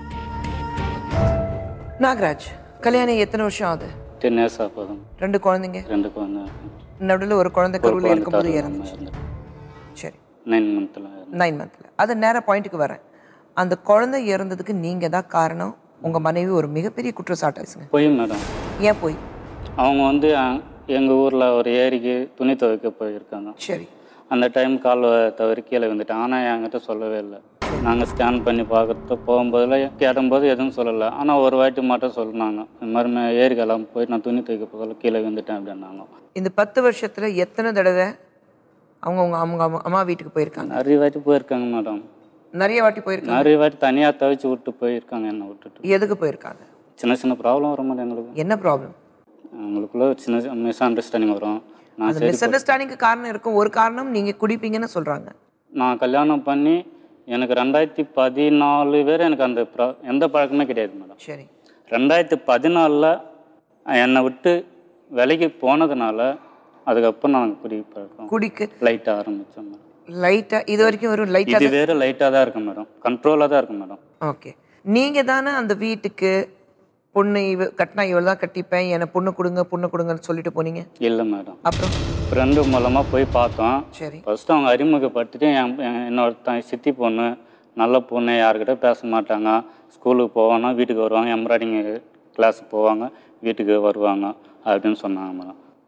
நாகராஜ் கல்யாணம் எத்தனை வருஷம் ஆகுது டென் இயர்ஸ் ஆகுதும் ரெண்டு குழந்தைங்க ரெண்டு குழந்தை நடுவில் ஒரு குழந்தை ஒரு கருவில் குழந்தை இருக்கும்போது தருணம் இறந்துச்சு இருந்துட்டு சரி நைன் மந்த்தில் நைன் மந்த்தில் அது நேர பாயிண்ட்டுக்கு வரேன் அந்த குழந்தை இறந்ததுக்கு நீங்க தான் காரணம் உங்க மனைவி ஒரு மிகப்பெரிய குற்றச்சாட்டு வச்சுங்க போய் மேடம் ஏன் போய் அவங்க வந்து எங்கள் ஊரில் ஒரு ஏரிக்கு துணி துவைக்க போயிருக்காங்க சரி அந்த டைம் கால் தவறி கீழே வந்துட்டேன் ஆனால் என்கிட்ட சொல்லவே இல்லை நாங்கள் ஸ்கேன் பண்ணி பார்க்கறது போகும்போதுல கேட்டபோது எதுவும் சொல்லலை ஆனால் ஒரு வாட்டி மட்டும் சொன்னாங்க இந்த மாதிரி மே- ஏரிக்கெல்லாம் போய் நான் துணி துவைக்க போகல கீழே வந்துட்டேன் அப்படின்னாங்க இந்த பத்து வருஷத்துல எத்தனை தடவை அவங்க உங்க அவங்க அம்மா- அம்மா வீட்டுக்கு போயிருக்காங்க நிறைய வாட்டி போயிருக்காங்க மேடம் நிறைய வாட்டி போயிருக்காங்க நிறைய வாட்டி தனியாக துவைச்சு விட்டு போயிருக்காங்க என்னை விட்டுட்டு எதுக்கு போயிருக்காங்க சின்ன சின்ன ப்ராப்ளம் வர மாட்டேன் எங்களுக்கு என்ன ப்ராப்ளம் எங்களுக்குள்ள ஒரு சின்ன மிஸ் அண்டர்ஸ்டாண்டிங் வரும் நான் அந்த சரி மிஸ் அண்டர்ஸ்டாண்டிங்க்கு காரணம் இருக்கும் ஒரு காரணம் நீங்க குடிப்பீங்கன்னு சொல்றாங்க நான் கல்யாணம் பண்ணி எனக்கு ரெண்டாயிரத்தி பதினாலு பேர் எனக்கு அந்த ப்ரா- எந்த பழக்கமே கிடையாது மேடம் சரி ரெண்டாயிரத்தி பதினாலில் என்னை விட்டு விலைக்கு போனதுனால அதுக்கப்புறம் நான் குடி பழக்கம் குடிக்கு லைட்டாக ஆரம்பித்தேன் மேடம் லைட்டா இது வரைக்கும் ஒரு லைட்டா இது வேறு லைட்டாக தான் இருக்கும் மேடம் கண்ட்ரோலாக தான் இருக்கும் மேடம் ஓகே நீங்க தானே அந்த வீட்டுக்கு பொண்ணு இவ கட்டினா இவள் தான் கட்டிப்பேன் என்னை பொண்ணு கொடுங்க பொண்ணு கொடுங்கன்னு சொல்லிட்டு போனீங்க இல்லை மேடம் அப்புறம் ஃப்ரெண்டு மூலமாக போய் பார்த்தோம் சரி ஃபஸ்ட்டு அவங்க அறிமுகப்பட்டுட்டு என் என்- என்னோட த- சித்தி பொண்ணு நல்ல பொண்ணு யார்கிட்ட பேச மாட்டாங்க ஸ்கூலுக்கு போவாங்க வீட்டுக்கு வருவாங்க எம்ப்ராய்டிங் கிளாஸுக்கு போவாங்க வீட்டுக்கு வருவாங்க அப்படின்னு சொன்னாங்க மேடம்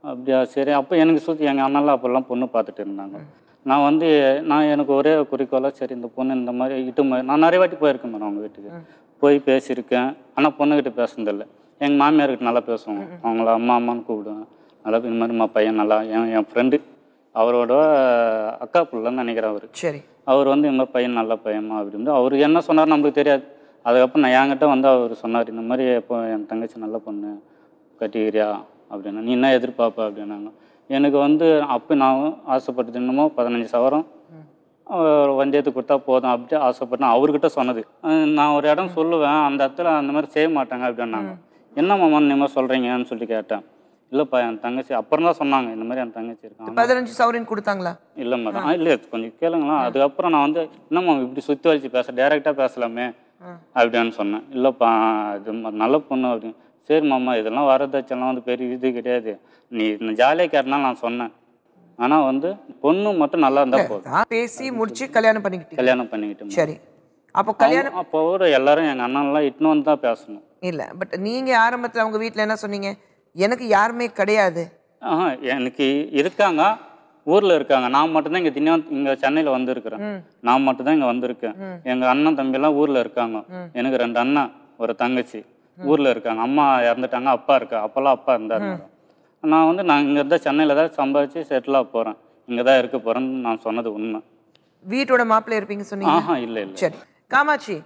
அப்படியா சரி அப்போ எனக்கு சுற்றி எங்கள் அண்ணெல்லாம் அப்போல்லாம் பொண்ணு பார்த்துட்டு இருந்தாங்க நான் வந்து நான் எனக்கு ஒரே குறிக்கோளாக சரி இந்த பொண்ணு இந்த மாதிரி இட்டு மாதிரி நான் நிறைய வாட்டி போயிருக்கேன் மேடம் அவங்க வீட்டுக்கு போய் பேசியிருக்கேன் ஆனால் பொண்ணுக்கிட்ட பேசுனதில்லை எங்கள் மாமியார்கிட்ட நல்லா பேசுவாங்க அவங்கள அம்மா அம்மான்னு கூப்பிடுவேன் நல்லா இந்த மாதிரிம்மா பையன் நல்லா என் என் ஃப்ரெண்டு அவரோட அக்கா புள்ளன்னு நினைக்கிறேன் அவர் சரி அவர் வந்து இந்த மாதிரி பையன் நல்ல பையன்மா அப்படின்னு அவர் என்ன சொன்னார் நம்மளுக்கு தெரியாது அதுக்கப்புறம் நான் என்கிட்ட வந்து அவர் சொன்னார் இந்த மாதிரி இப்போ என் தங்கச்சி நல்ல பொண்ணு கட்டிக்கிறியா அப்படின்னா நீ என்ன எதிர்பார்ப்ப அப்படின்னாங்க எனக்கு வந்து அப்போ நான் ஆசைப்பட்டது என்னமோ பதினஞ்சு சவரம் அவர் வண்டியத்து கொடுத்தா போதும் அப்படி ஆசைப்பட்டேன் அவர்கிட்ட சொன்னது அஹ் நான் ஒரு இடம் சொல்லுவேன் அந்த இடத்துல அந்த மாதிரி செய்ய மாட்டாங்க அப்படின்னாங்க என்ன மாமா இந்த மாதிரி சொல்கிறீங்கன்னு சொல்லி கேட்டேன் இல்லைப்பா என் தங்கச்சி அப்புறம் தான் சொன்னாங்க இந்த மாதிரி என் தங்கச்சி இருக்காங்க பதினஞ்சு சவரின் கொடுத்தாங்களா இல்லை மேடம் இல்லை கொஞ்சம் கேளுங்களா அதுக்கப்புறம் நான் வந்து என்னம்மா இப்படி சுற்றி வலிச்சு பேச டைரெக்டாக பேசலாமே அப்படின்னு சொன்னேன் இல்லைப்பா இது ம- நல்ல பொண்ணு அப்படின்னு சரி மாமா இதெல்லாம் வரதட்செல்லாம் வந்து பெரிய இது கிடையாது நீ ஜாலியாக கேட்டனால நான் சொன்னேன் ஆனால் வந்து பொண்ணு மட்டும் நல்லா இருந்தால் போதும் தான் பேசி முடிச்சு கல்யாணம் பண்ணிக்கிட்டீங்க கல்யாணம் பண்ணிக்கிட்டு சரி அப்போ கல்யாணம் அப்போ ஒரு எல்லாரும் எங்கள் அண்ணன்லாம் இட்டுன்னு வந்து தான் பேசணும் இல்ல பட் நீங்க ஆரம்பத்துல அவங்க வீட்ல என்ன சொன்னீங்க எனக்கு யாருமே கிடையாது ஆஹா எனக்கு இருக்காங்க ஊரில் இருக்காங்க நான் மட்டும்தான் இங்கே தினம் இங்கே சென்னையில் வந்திருக்கிறேன் நான் மட்டும்தான் இங்கே வந்திருக்கேன் எங்கள் அண்ணன் தம்பியெல்லாம் ஊரில் இருக்காங்க எனக்கு ரெண்டு அண்ணன் ஒரு தங்கச்சி ஊரில் இருக்காங்க அம்மா இறந்துட்டாங்க அப்பா இருக்கா அப்போல்லாம் அப்பா இருந்தார் நான் வந்து நான் இங்கே இருந்தால் சென்னையில் தான் சம்பாதிச்சு செட்டிலாக போகிறேன் இங்கே தான் இருக்க போகிறேன்னு நான் சொன்னது உண்மை வீட்டோட மாப்பிள்ளை இருப்பீங்க சொன்னீங்க ஆஹா இல்லை இல்லை சரி காமாட்சி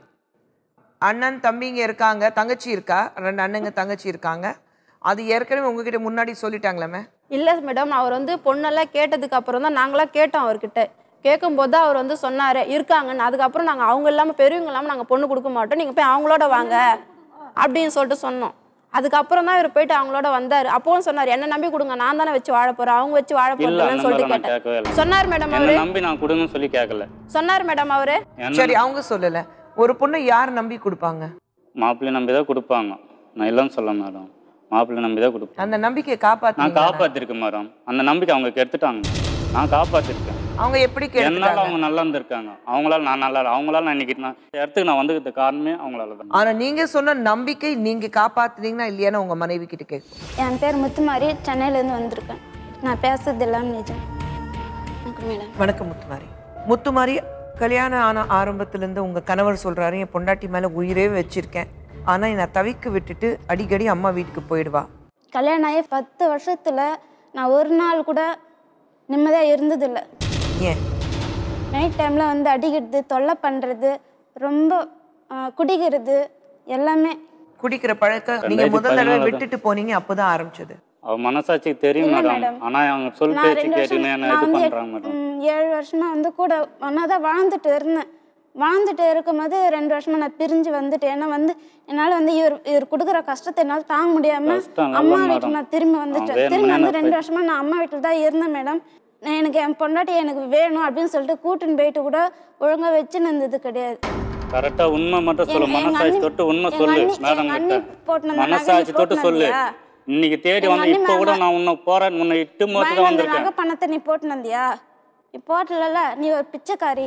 அண்ணன் தம்பிங்க இருக்காங்க தங்கச்சி இருக்கா ரெண்டு அண்ணங்க தங்கச்சி இருக்காங்க அது ஏற்கனவே உங்ககிட்ட முன்னாடி சொல்லிட்டாங்களாமே இல்லை மேடம் அவர் வந்து பொண்ணெல்லாம் கேட்டதுக்கு அப்புறம் தான் நாங்களாம் கேட்டோம் அவர்கிட்ட கேட்கும்போது தான் அவர் வந்து சொன்னார் இருக்காங்கன்னு அதுக்கப்புறம் நாங்கள் அவங்க இல்லாமல் பெரியவங்க இல்லாமல் நாங்கள் பொண்ணு கொடுக்க மாட்டோம் நீங்கள் போய் அவங்களோட வாங்க அப்படின்னு சொல்லிட்டு சொன்னோம் அதுக்கப்புறம் தான் இவர் போயிட்டு அவங்களோட வந்தார் அப்பவும் சொன்னார் என்ன நம்பி கொடுங்க நான் தானே வச்சு வாழ போகிறேன் அவங்க வச்சு வாழ இல்லை போகிறேன்னு அந்த சொல்லிட்டு மாதிரி நான் கேட்டேன் கேட்கவே இல்லை சொன்னார் மேடம் என்னை அவரு நம்பி நான் கொடுங்கன்னு சொல்லி கேட்கல சொன்னார் மேடம் அவரு என்ன சரி அவங்க சொல்லல ஒரு பொண்ணை யார் நம்பி கொடுப்பாங்க மாப்பிள்ளை நம்பி தான் கொடுப்பாங்க நான் இல்லைன்னு சொல்ல மேடம் மாப்பிள்ளை நம்பி தான் கொடுப்பேன் அந்த நம்பிக்கையை நான் காப்பாத்தி காப்பாத்திருக்கேன் மேடம் அந்த நம்பிக்கை அவங்க கெடுத்துட்டாங்க நான் காப்பாத்திருக்கேன் அவங்க எப்படி என்னால கேட்டாங்க அவங்க நல்லா இருந்திருக்காங்க அவங்களால நான் நல்லா இல்லை அவங்களால நான் இன்னைக்கு நான் இந்த இடத்துக்கு நான் வந்ததுக்கு காரணமே அவங்களால தான் ஆனா நீங்க சொன்ன நம்பிக்கை நீங்க காப்பாத்துனீங்கன்னா இல்லையான்னு உங்க மனைவி கிட்ட கேட்கும் என் பேர் முத்துமாரி சென்னையிலேருந்து வந்திருக்கேன் நான் பேசுறது எல்லாம் நிஜம் வணக்கம் மேடம் வணக்கம் முத்துமாரி முத்துமாரி கல்யாணம் ஆன ஆரம்பத்திலேருந்து உங்க கணவர் சொல்றாரு என் பொண்டாட்டி மேல உயிரே வச்சிருக்கேன் ஆனா நான் தவிக்க விட்டுட்டு அடிக்கடி அம்மா வீட்டுக்கு போயிடுவா கல்யாணம் ஆகி பத்து வருஷத்தில் நான் ஒரு நாள் கூட நிம்மதியாக இருந்ததில்லை ஏன் நைட் டைமில் வந்து அடிக்கிறது தொல்லை பண்ணுறது ரொம்ப ஆ, குடிக்கிறது எல்லாமே குடிக்கிற பழக்கம் நீங்க ரெண்டாயிரத்தி முதல் தடவை பதினாலுல தான். விட்டுட்டு போனீங்க அப்பதான் ஆரம்பிச்சது அவ மனசாட்சிக்கு தெரியும் இல்ல மேடம் மேடம். ஆனா அவங்க சொல் நான் பேச்சு ரெண்டு வருஷம் கேட்டுன்னு என்ன நான் இது வந்து பண்றாங்க மேடம் ம், ஏழு வருஷமா வந்து கூட ஒன்றா தான் வாழ்ந்துட்டு இருந்தேன் வாழ்ந்துட்டு இருக்கும்போது ரெண்டு வருஷமா நான் பிரிஞ்சு வந்துட்டேன் ஏன்னா வந்து என்னால் வந்து இவர் இவர் கொடுக்குற கஷ்டத்தை என்னால் தாங்க முடியாம கஷ்டம் இல்ல அம்மா madam. வீட்டுக்கு நான் திரும்பி வந்துட்டேன் அவன் திரும்பி வேணும்னே வந்து நான் ரெண்டு போய்- வருஷமா நான் அம்மா வீட்டில் தான் இருந்தேன் மேடம் நான் எனக்கு என் பொண்டாட்டி எனக்கு வேணும் அப்படின்னு சொல்லிட்டு கூட்டின்னு போயிட்டு கூட ஒழுங்கா வச்சுன்னு இருந்தது கிடையாது கரெக்டா உண்மை மட்டும் சொல்லு எங்க- எங்க மனசாட்சி அண்ணி- தொட்டு உண்மை எங்க சொல்லு அண்ணி- மேடம் எங்க கிட்ட அண்ணி போட்டுன அந்த மனசாட்சி நகை தொட்டு நீ சொல்லு போட்டுனதியா? இன்னைக்கு தேடி எங்க வந்து அண்ணி இப்ப கூட மேல- நான் உன்னை போறேன் உன்னை இட்டு மோத்து வாங்கி தான் வந்த வந்திருக்கேன் நகை பணத்தை நீ போட்டுன்னு வந்தியா நீ போட்டல நீ ஒரு பிச்சைக்காரி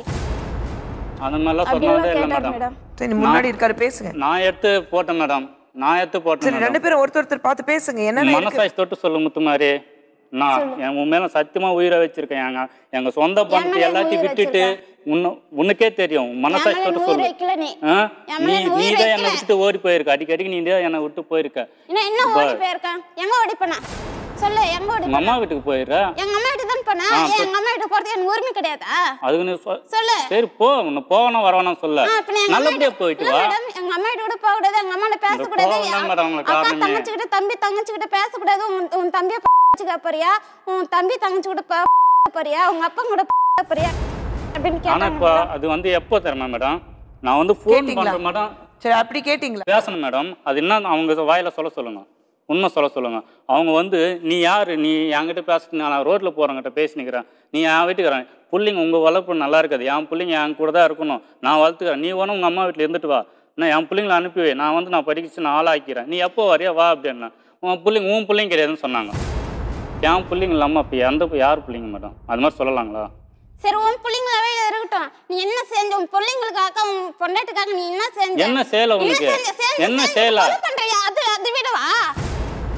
அந்த மாதிரிலாம் அப்படியெல்லாம் சொன்னதே இல்லை கேட்டார் மேடம் மேடம் சரி முன்னாடி இருக்காரு பேசுங்க நான் எடுத்து போட்டேன் மேடம் நான் எடுத்து போட்டேன் சரி மேடம் ரெண்டு பேரும் ஒருத்தர் ஒருத்தர் பார்த்து பேசுங்க என்னென்ன இருக்கு மனசாட்சி தொட்டு சொல்லு முத்துமாரி நான் என் உன் மேல சத்தியமா உயிரை வச்சிருக்கேன் எங்க எங்க சொந்த பணத்தை மேல எல்லாத்தையும் உயிரை விட்டுட்டு உன்னு உனக்கே தெரியும் உன் மனசாட்சி என் மேல தொட்டு உயிரை சொல்லு வைக்கல நீ. ஆ? என் நீ மேல நீ உயிரை தான் என்னை வைக்கல. விட்டு ஓடி போயிருக்க அடிக்கடிக்கு நீ தான் என்னை விட்டு போயிருக்க என்ன என்ன ஓடி போயிருக்கேன் எங்க ஓடி போனா சொல்லு எங்க ஓடி உங்க அம்மா வீட்டுக்கு போயிடுற எங்க அம்மா வீட்டுக்கு தான் போனா ஆ, ஏன் சொல். எங்க அம்மா வீட்டுக்கு போறதுக்கு எனக்கு உரிமை கிடையாதா அதுக்கு நீ சொ- சொல்லு சரி போ உன்னை போகணும் வரவேணும் சொல்ல ஆ, அப்ப நான் எங்க அம்மா நல்லபடியா வீட்டு- போயிட்டு இல்ல வா மேடம், எங்க அம்மா வீட்டு கூட போக கூடாது எங்க அம்மாட்ட பேசக்கூடாது கோவம் தான் மேடம் உங்களுக்கு அக்கா காரணமே. தங்கச்சி கிட்ட தம்பி தங்கச்சி கிட்ட பேசக்கூடாது உன் உன் தம்பிய வச்சுக்க போறியா உன் தம்பி தங்கச்சி கூட ப- போறியா உங்க அப்பா கூட போறியா அப்படின்னு ஆனா கேட்டாங்க இப்போ மேடம். அது வந்து எப்போ தெரியுமா மேடம் நான் வந்து ஃபோன் கேட்டீங்களா? பண்ற மேடம் சரி அப்படி கேட்டீங்களா பேசணும் மேடம் அது என்ன அவங்க வாயில சொல்ல சொல்லுங்க உண்மை சொல்ல சொல்லுங்க அவங்க வந்து நீ யாரு நீ என்கிட்ட பேசிட்டு நான் ரோட்ல போறவங்கிட்ட பேசினுக்கிறேன் நீ என் வீட்டுக்கிறேன் புள்ளைங்க உங்க வளர்ப்பு நல்லா இருக்காது என் பிள்ளைங்க என் கூட தான் இருக்கணும் நான் வளர்த்துக்கிறேன் நீ வேணும் உங்க அம்மா வீட்டில் இருந்துட்டு வா நான் என் பிள்ளைங்களை அனுப்பி வை நான் வந்து நான் படிச்சு நான் ஆளாக்கிறேன் நீ எப்போ வரையா வா அப்படின்னா உன் பிள்ளைங்க உன் பிள்ளைங்க கிடையாதுன்னு சொன்னாங்க என் பிள்ளைங்க இல்லாமல் அப்போ எந்த யார் பிள்ளைங்க மேடம் அது மாதிரி சொல்லலாங்களா சரி உன் பிள்ளைங்களாவே இருக்கட்டும் நீ என்ன செஞ்ச உன் பிள்ளைங்களுக்காக உன் பொண்டாட்டுக்காக நீ என்ன செஞ்ச என்ன செய்யல உனக்கு? செஞ்ச? செஞ்ச- என்ன செஞ்சு செய்யல? கொலை பண்றியா அது அது விடவா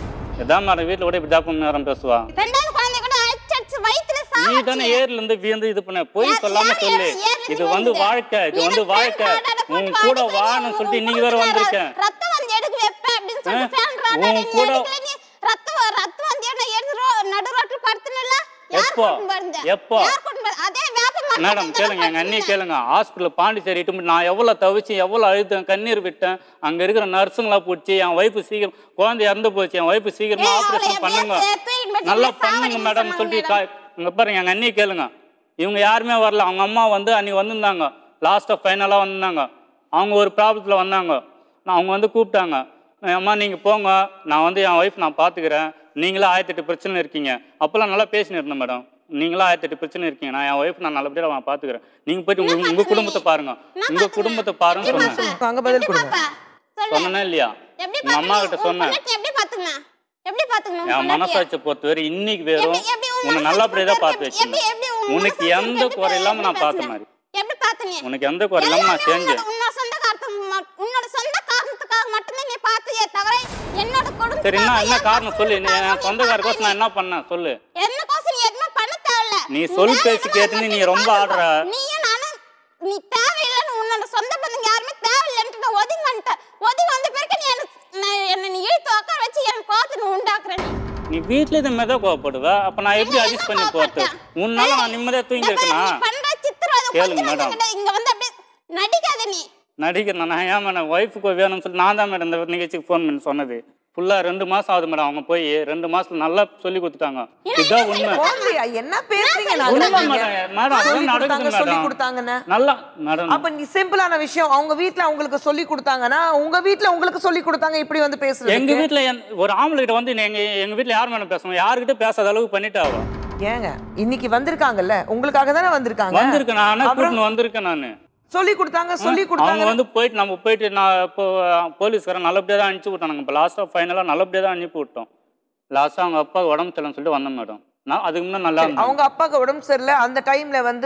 இதான் மேடம் வீட்டில் கூட இப்படி தான் நேரம் பேசுவா ரெண்டாவது குழந்தை கூட அடிச்சு அடிச்சு வயித்துல நீ தானே ஏர்ல இருந்து வியந்து இது பண்ண போய் சொல்லாம சொல்லு இது வந்து வாழ்க்கை இது வந்து வாழ்க்கை உன் கூட வான்னு சொல்லிட்டு இன்னைக்கு வேற வந்திருக்கேன் ரத்தம் வந்து எடுக்க வைப்பேன் அப்படின்னு ஆ? சொல்லிட்டு ஃபேன் ராடா உன் நீ கூட எடுக்கல நீ ரத்தம் வ- ரத்தம் வந்து என்ன எடுத்து ரோ- நடு ரோட்ல படுத்துனல யார் எப்போ? கூட்டிட்டு போறது? எப்போ? யார் கூட்டிட்டு போறது? அதே வேப்ப மரத்துல மேடம் தானே கேளுங்க எங்க அண்ணியை படுத்துனேன். கேளுங்க ஹாஸ்பிட்டல் பாண்டிச்சேரி இட்டு போய் நான் எவ்வளோ தவிச்சு எவ்வளோ அழுத்தேன் கண்ணீர் விட்டேன் அங்க இருக்கிற நர்ஸுங்களா பிடிச்சி என் ஒய்ஃபு சீக்கிரம் குழந்தை இறந்து போச்சு என் ஒய்ஃபு சீக்கிரமா ஏய், அவளை ஆப்ரேஷன் பண்ணுங்க எப்படியாவது தூக்கிட்டு போய் நல்லா சாவடிங்க பண்ணுங்க மேடம் சொன்னாங்க சொல்லிட்டு மேடம். கா- இங்க பாருங்க எங்க அண்ணியை கேளுங்க இவங்க யாருமே வரல அவங்க அம்மா வந்து அன்னைக்கு வந்திருந்தாங்க லாஸ்ட்டாக ஃபைனலாக வந்திருந்தாங்க அவங்க ஒரு ப்ராப்ளத்தில் வந்தாங்க நான் அவங்க வந்து கூப்பிட்டாங்க அம்மா நீங்கள் போங்க நான் வந்து என் ஒய்ஃப் நான் பார்த்துக்கிறேன் நீங்களும் ஆயிரத்தெட்டு பிரச்சனை இருக்கீங்க அப்போல்லாம் நல்லா பேசினு இருந்தேன் மேடம் நீங்களும் ஆயிரத்தெட்டு பிரச்சனை இருக்கீங்க நான் என் ஒய்ஃப் நான் நல்லபடியாக நான் பார்த்துக்கிறேன் நீங்கள் போயிட்டு உங்க உங்கள் குடும்பத்தை பாருங்க உங்கள் குடும்பத்தை பாருங்க சொன்னேன் அங்க பதில் கொடுங்க பாப்பா, சொல்லு. சொன்னேனா இல்லையா எப்படி உங்க அம்மா கிட்ட பாத்துக்கணும்? உன் சொன்னேன் பொண்டாட்டி எப்படி பாத்துக்கணும்? எப்படி பாத்துக்கணும் உன் என் பொண்டாட்டிய? மனசாட்சியை பொறுத்தவரை இன்னைக்கு வேறும் எப்படி- எப்படி உன் உன்னை மனசாட்சி நல்லபடியாக தான் பார்த்து எப்படி- எப்படி- எப்படி வச்சிருந்தேன் உன் உனக்கு மனசாட்சி எந்த எப்படி குறை இல்லாமல் நான் எப்படி பார்த்த பேசுன? மாதிரி எப்படி பார்த்த நீ? உனக்கு எந்த குறை இல்லாமல் நான் எல்லாமே செஞ்சேன் உன்னோட- உன்னோட சொந்த காரணத்துக்கு ம- உன்னோட சொந்த காரணத்துக்காக மட்டும்தான் நீ பார்த்தியே தவிர என்னோட குடும்பத்துக்காக சரி என்ன என்ன என் காரணம் சொல்லு நீ பசங்களுக்காக என் நீ சொந்தக்காரக்கோசம் நான் பார்க்கல. என்ன பண்ணேன் சொல்லு என்னக்கோசம் நீ எதுவுமே பண்ண தேவையில்ல. நீ உன் சொல் வேலையை பேச்சு மட்டும் கேட்டுன்னு நீ பார்த்துட்டு ரொம்ப ஆடுற. நீயும் நானும் நீ தேவையில்லைன்னு உன்னோட சொந்த பந்தங்க யாருமே தேவையில்லைன்ட்டு நான் ஒதுங்கி வந்துட்டேன். ஒதுங்கி வந்த பிறகு நீ என்ன- நான் என்னை நீ இழுத்து உட்கார வச்சு என் கோவத்தை நீ உண்டாக்குற நீ. நீ வீட்ல இது மாதிரி தான் கோவப்படுவ அப்ப நான் எப்படி என்ன அட்ஜஸ்ட் பண்ணி கோவப்பட்டேன்? போறது உன்னால நான் நிம்மதியா தூங்கி இந்த பாரு, இருக்கேனா நீ பண்ற சித்திரவதை கேளுங்க கொஞ்சம் மேடம். நஞ்சம் கிடையாது. இங்க வந்து அப்படியே நடிக்காத நீ நடிக்கிறேன் நான் ஏன் மேடம் ஒய்ஃபுக்கு வேணும்னு சொல்லி நான் தான் மேடம் இந்த நிகழ்ச்சிக்கு ஃபோன் பண்ணி சொன்னது ஃபுல்லா ரெண்டு மாசம் ஆகுது மேடம் அவங்க போய் ரெண்டு மாசத்துல நல்லா சொல்லி கொடுத்துட்டாங்க இதுதான் உண்மை போங்கய்யா, என்ன பேசுறீங்க உண்மை நாகராஜ் மேடம் நீங்க? மேடம் சொல்லி அதுதான் கொடுத்தாங்க, நடக்குது சொல்லி மேடம் கொடுத்தாங்கன்னு நல்லா மேடம் அப்ப நீ சிம்பிளான விஷயம் அவங்க வீட்ல உங்களுக்கு சொல்லி கொடுத்தாங்கன்னா உங்க வீட்ல உங்களுக்கு சொல்லி கொடுத்தாங்க இப்படி வந்து பேசுறது எங்க வீட்ல என்- ஒரு ஆம்பளை கிட்ட வந்து எங்க எங்க வீட்ல யார் மேடம் பேசணும் யாருக்கிட்ட பேசாத அளவுக்கு பண்ணிட்டா அவ ஏங்க இன்னைக்கு வந்திருக்காங்கல்ல உங்களுக்காக தானே வந்திருக்காங்க வந்திருக்கேன் நான் அப்புறம் கூட்டின்னு வந்திருக்கேன் நானு சொல்லி கொடுத்தாங்க சொல்லி அவங்க கொடுத்தாங்க வந்து போயிட்டு நம்ம போயிட்டு நான் இப்போ போலீஸ்காரன் நல்லபடியாக தான் அனுப்பிச்சு விட்டானுங்க இப்போ லாஸ்ட்டாக ஃபைனலாக நல்லபடியாக தான் அனுப்பி விட்டோம் லாஸ்ட்டாக அவங்க அப்பா உடம்பு சரியில்லைன்னு சொல்லிட்டு வந்தேன் மேடம் நான் அதுக்கு முன்னே நல்லா இருந்தேன் அவங்க அப்பாவுக்கு உடம்பு சரியில்லை அந்த டைம்ல வந்து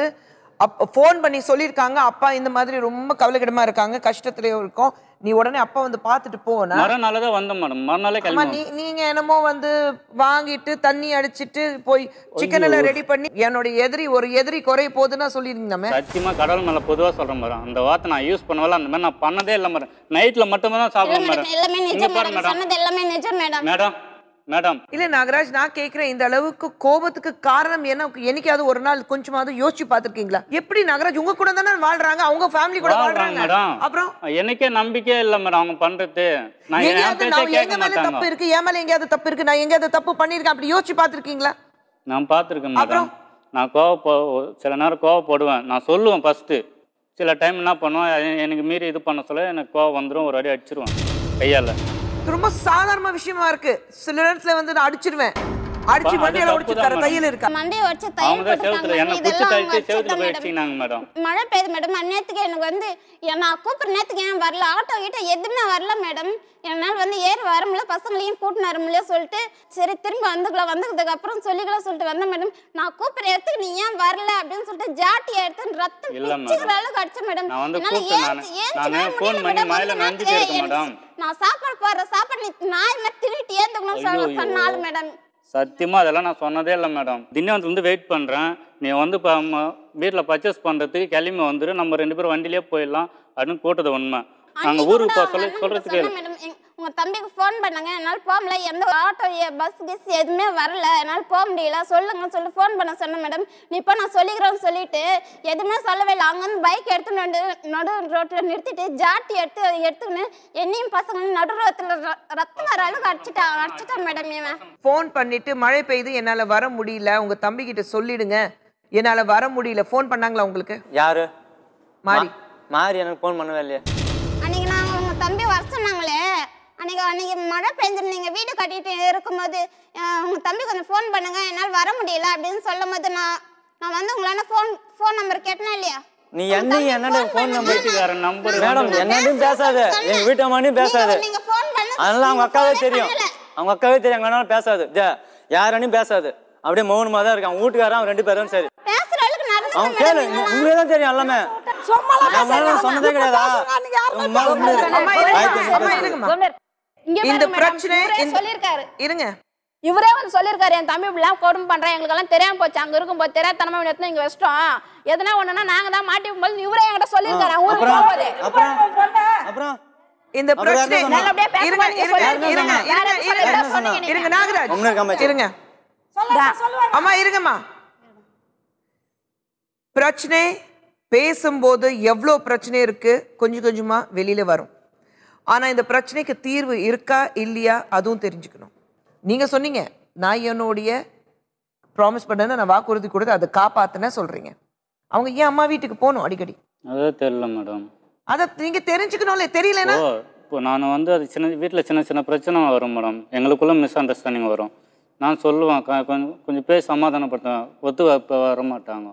ஃபோன் பண்ணி சொல்லியிருக்காங்க அப்பா இந்த மாதிரி ரொம்ப கவலைக்கிடமா இருக்காங்க கஷ்டத்துல இருக்கோம் நீ உடனே அப்பா வந்து பார்த்துட்டு போனா மறுநாள் தான் வந்தேன் மேடம் மறுநாளே ஆமா கிளம்பி நீ நீங்க என்னமோ வந்து வாங்கிட்டு தண்ணி அடிச்சிட்டு போய் சிக்கன் எல்லாம் ரெடி பண்ணி என்னோட எதிரி ஒரு எதிரி குறைய போகுதுன்னா சொல்லியிருந்தோமே சத்தியமா கடவுள் மேல பொதுவா சொல்றேன் மேடம் அந்த வார்த்தை நான் யூஸ் பண்ணவல அந்த மாதிரி நான் பண்ணதே இல்லை மேடம் நைட்ல மட்டுமே தான் இல்ல சாப்பிடுவேன் மேடம் மேடம் எல்லாமே இங்க நிஜம் பாருங்க மேடம் மேடம் சொன்னது எல்லாமே நிஜம் மேடம் மேடம் மேடம் இல்ல நாகராஜ் நான் கேக்குறேன் இந்த அளவுக்கு கோபத்துக்கு காரணம் என்ன என்னைக்காவது ஒரு நாள் கொஞ்சமாவது யோசிச்சு பார்த்திருக்கீங்களா எப்படி நாகராஜ் உங்க கூட தானே வாழ்றாங்க அவங்க ஃபேமிலி கூட வாழ்றாங்க வாழ்றாங்க மேடம் அப்புறம் எனக்கே நம்பிக்கையே இல்லை மேடம் அவங்க பண்றது நான் என் எங்கேயாவது பேச்சே நான் கேட்க எங்க மேல மாட்டாங்க தப்பு இருக்கு என் மேல எங்கேயாவது தப்பு இருக்கு நான் எங்கேயாவது தப்பு பண்ணிருக்கேன் அப்படி யோசிச்சு பார்த்திருக்கீங்களா நான் பார்த்துருக்கேன் மேடம் நான் கோவப்போ சில நேரம் கோவப்படுவேன் நான் சொல்லுவேன் ஃபஸ்ட்டு சில டைம் என்ன பண்ணுவேன் எ- எனக்கு மீறி இது பண்ண சொல்ல எனக்கு கோவம் வந்துடும் ஒரு அடி அடிச்சிருவேன் கையால் இது ரொம்ப சாதாரண விஷயமா இருக்கு சில நேரத்துல வந்து நான் அடிச்சிருவேன் அடிச்சு அது வண்டியில தப்பு உடைச்சு தான் தர மேடம். கையில இருக்கா மண்டையை வச்சு அவங்க தையல் தான் செவுத்துல போட்டுட்டாங்க என்ன மேடம். குச்சி இதெல்லாம் அவங்க தள்ளிட்டு செவுத்துல அடிச்சுதான் போய் மேடம். வச்சுக்கினாங்க மேடம் மழை பெய்யுது மேடம் அந்நேரத்துக்கு எனக்கு வந்து என் நான் கூப்பிட்ற நேரத்துக்கு ஏன் வரல ஆட்டோ கிட்ட எதுவுமே வரல மேடம் என்னால் வந்து ஏறி வர முடியல பசங்களையும் கூட்டின்னு வர முடியல சொல்லிட்டு சரி திரும்ப வந்துக்கலாம் வந்ததுக்கு அப்புறம் சொல்லிக்கலாம் சொல்லிட்டு வந்தேன் மேடம் நான் கூப்பிட்ற இடத்துக்கு நீ ஏன் வரல அப்படின்னு சொல்லிட்டு ஜாட்டியை எடுத்து ரத்தம் இல்ல பிச்சுக்கிற மேடம். அளவுக்கு அடிச்சேன் மேடம் நான் வந்து என்னால கூப்பிட்டேன் ஏஞ்சி- நானு. ஏஞ்சி நானு வர phone முடியல பண்ணி மேடம். மயில அந்த நனைஞ்சிட்டே நேரத்துல இருக்கேன் எனக்கு- மேடம். நான் சாப்பாடு போடுற சாப்பாடு நீ நாய் மாதிரி திருட்டு ஏந்துக்கணும் ஐயோ, ஐயோ. சொன்னாலும் மேடம் சத்தியமாக அதெல்லாம் நான் சொன்னதே இல்லை மேடம் திண்டிவனத்துல வந்து வெயிட் பண்ணுறேன் நீ வந்து இப்போ வீட்டில் பர்ச்சேஸ் பண்ணுறதுக்கு கிளம்பி வந்துரு நம்ம ரெண்டு பேரும் வண்டியிலே போயிடலாம் அப்படின்னு கூட்டது உண்மை நாங்கள் அன்னைக்கு ஊருக்கு கூட போக சொல்லி அவங்க சொல்கிறதுக்கு சொன்னேன் மேடம் எங்க- உங்க தம்பிக்கு ஃபோன் பண்ணாங்க என்னால் போக முடியல எந்த ஆட்டோ பஸ் கிஸ் எதுவுமே வரல என்னால் போக முடியல சொல்லுங்க சொல்லி ஃபோன் பண்ண சொன்னேன் மேடம் நீ இப்போ நான் சொல்லிக்கிறேன்னு சொல்லிட்டு எதுவுமே சொல்லவே இல்லை அங்கேருந்து பைக் எடுத்து நடு நடு ரோட்டில் நிறுத்திட்டு ஜாட்டி எடுத்து எடுத்துக்கின்னு என்னையும் பசங்களையும் நடு ரோட்டில் ரத்தம் வர அளவுக்கு அடிச்சுட்டான் அடிச்சுட்டான் மேடம் இவன் ஃபோன் பண்ணிட்டு மழை பெய்யுது என்னால வர முடியல உங்க தம்பி கிட்ட சொல்லிடுங்க என்னால வர முடியல ஃபோன் பண்ணாங்களா உங்களுக்கு யாரு மாறி மாறி எனக்கு ஃபோன் பண்ணவே இல்லையே அன்னைக்கு நாங்கள் உங்க தம்பி வர சொன்னாங்களே அன்னைக்கு அன்னைக்கு மழை பெஞ்சிருந்தீங்க வீடு கட்டிட்டு இருக்கும்போது அஹ், உங்க தம்பி கொஞ்சம் ஃபோன் பண்ணுங்க என்னால் வர முடியல அப்படின்னு சொல்லும் போது நான் நான் வந்து உங்களால ஃபோன் ஃபோன் நம்பர் கேட்டேனா இல்லையா நீ என்ன என்னோட ஃபோன் நம்பர் வீட்டுக்காரன் நம்பர் மேடம் என்னடையும் பேசாத எங்க வீட்டு அம்மானையும் பேசாது நீங்க- நீங்க ஃபோன் பண்ண அதெல்லாம் அவங்க நீங்க அக்காவே phone ஏ தெரியும் பண்ணல. அவங்க அக்காவே தெரியும் எங்க அண்ணாலும் பேசாது ஜே யாரனையும் பேசாது அப்படியே மௌனமா தான் இருக்கான் வீட்டுக்காரன் அவன் ரெண்டு பேரும் சரி பேசுற அளவுக்கு நடந்து அவன் கேளு உங்களுக்கு தான் தெரியும் எல்லாமே என் மேல நான் சொன்னதே கிடையாதா உன் மேல உண்மையா- அம்மா, இருங்க. அம்மா, இருங்கம்மா. இங்க இந்த பாருங்க மேடம், பிரச்சனை இவரே இந்த- சொல்லியிருக்காரு இருங்க இவரே வந்து சொல்லியிருக்காரு என் தம்பி இப்படிலாம் கொடுமை பண்றேன் எங்களுக்கெல்லாம் தெரியாம போச்சு அங்க இருக்கும்போது தெரியாதனமா இவனை எடுத்து இங்க வச்சிட்டோம் எதனா ஒண்ணுனா நாங்க தான் மாட்டி போது இவரே என்கிட்ட சொல்லியிருக்காரு அவன் ஊருக்கு அப்புறம் போகும்போது அப்புறம் அப்புறம் இந்த அப்புறம் யார் பிரச்சனை சொன்னா? நல்லபடியா பேச இருங்க மாட்டீங்க, இருங்க சொல்லுங்க. இருங்க வேற இருங்க எதுவும் இருங்க சொல்ல சொன்னீங்க நீங்க. இருங்க நாகராஜ் ஒண்ணு காமிச்சு. இருங்க அம்மா இருங்கம்மா பிரச்சனை பேசும்போது எவ்வளோ பிரச்சனை இருக்கு கொஞ்சம் கொஞ்சமா வெளியில வரும் ஆனா இந்த பிரச்சனைக்கு தீர்வு இருக்கா இல்லையா அதுவும் தெரிஞ்சுக்கணும் நீங்க சொன்னீங்க நான் என்னுடைய ப்ராமிஸ் பண்ணேன்னு நான் வாக்குறுதி கொடுத்து அதை காப்பாத்துனேன் சொல்றீங்க அவங்க ஏன் அம்மா வீட்டுக்கு போகணும் அடிக்கடி அதே தெரியல மேடம் அதை நீங்க தெரிஞ்சுக்கணும்ல தெரியலனா ஓ இப்போ நான் வந்து அது சின்ன வீட்டில் சின்ன சின்ன பிரச்சனை வரும் மேடம் எங்களுக்குள்ள மிஸ் அண்டர்ஸ்டாண்டிங் வரும் நான் சொல்லுவேன் க- கொஞ்சம் கொஞ்சம் பேசி சமாதானப்படுத்துவேன் ஒத்து இப்போ வர மாட்டாங்க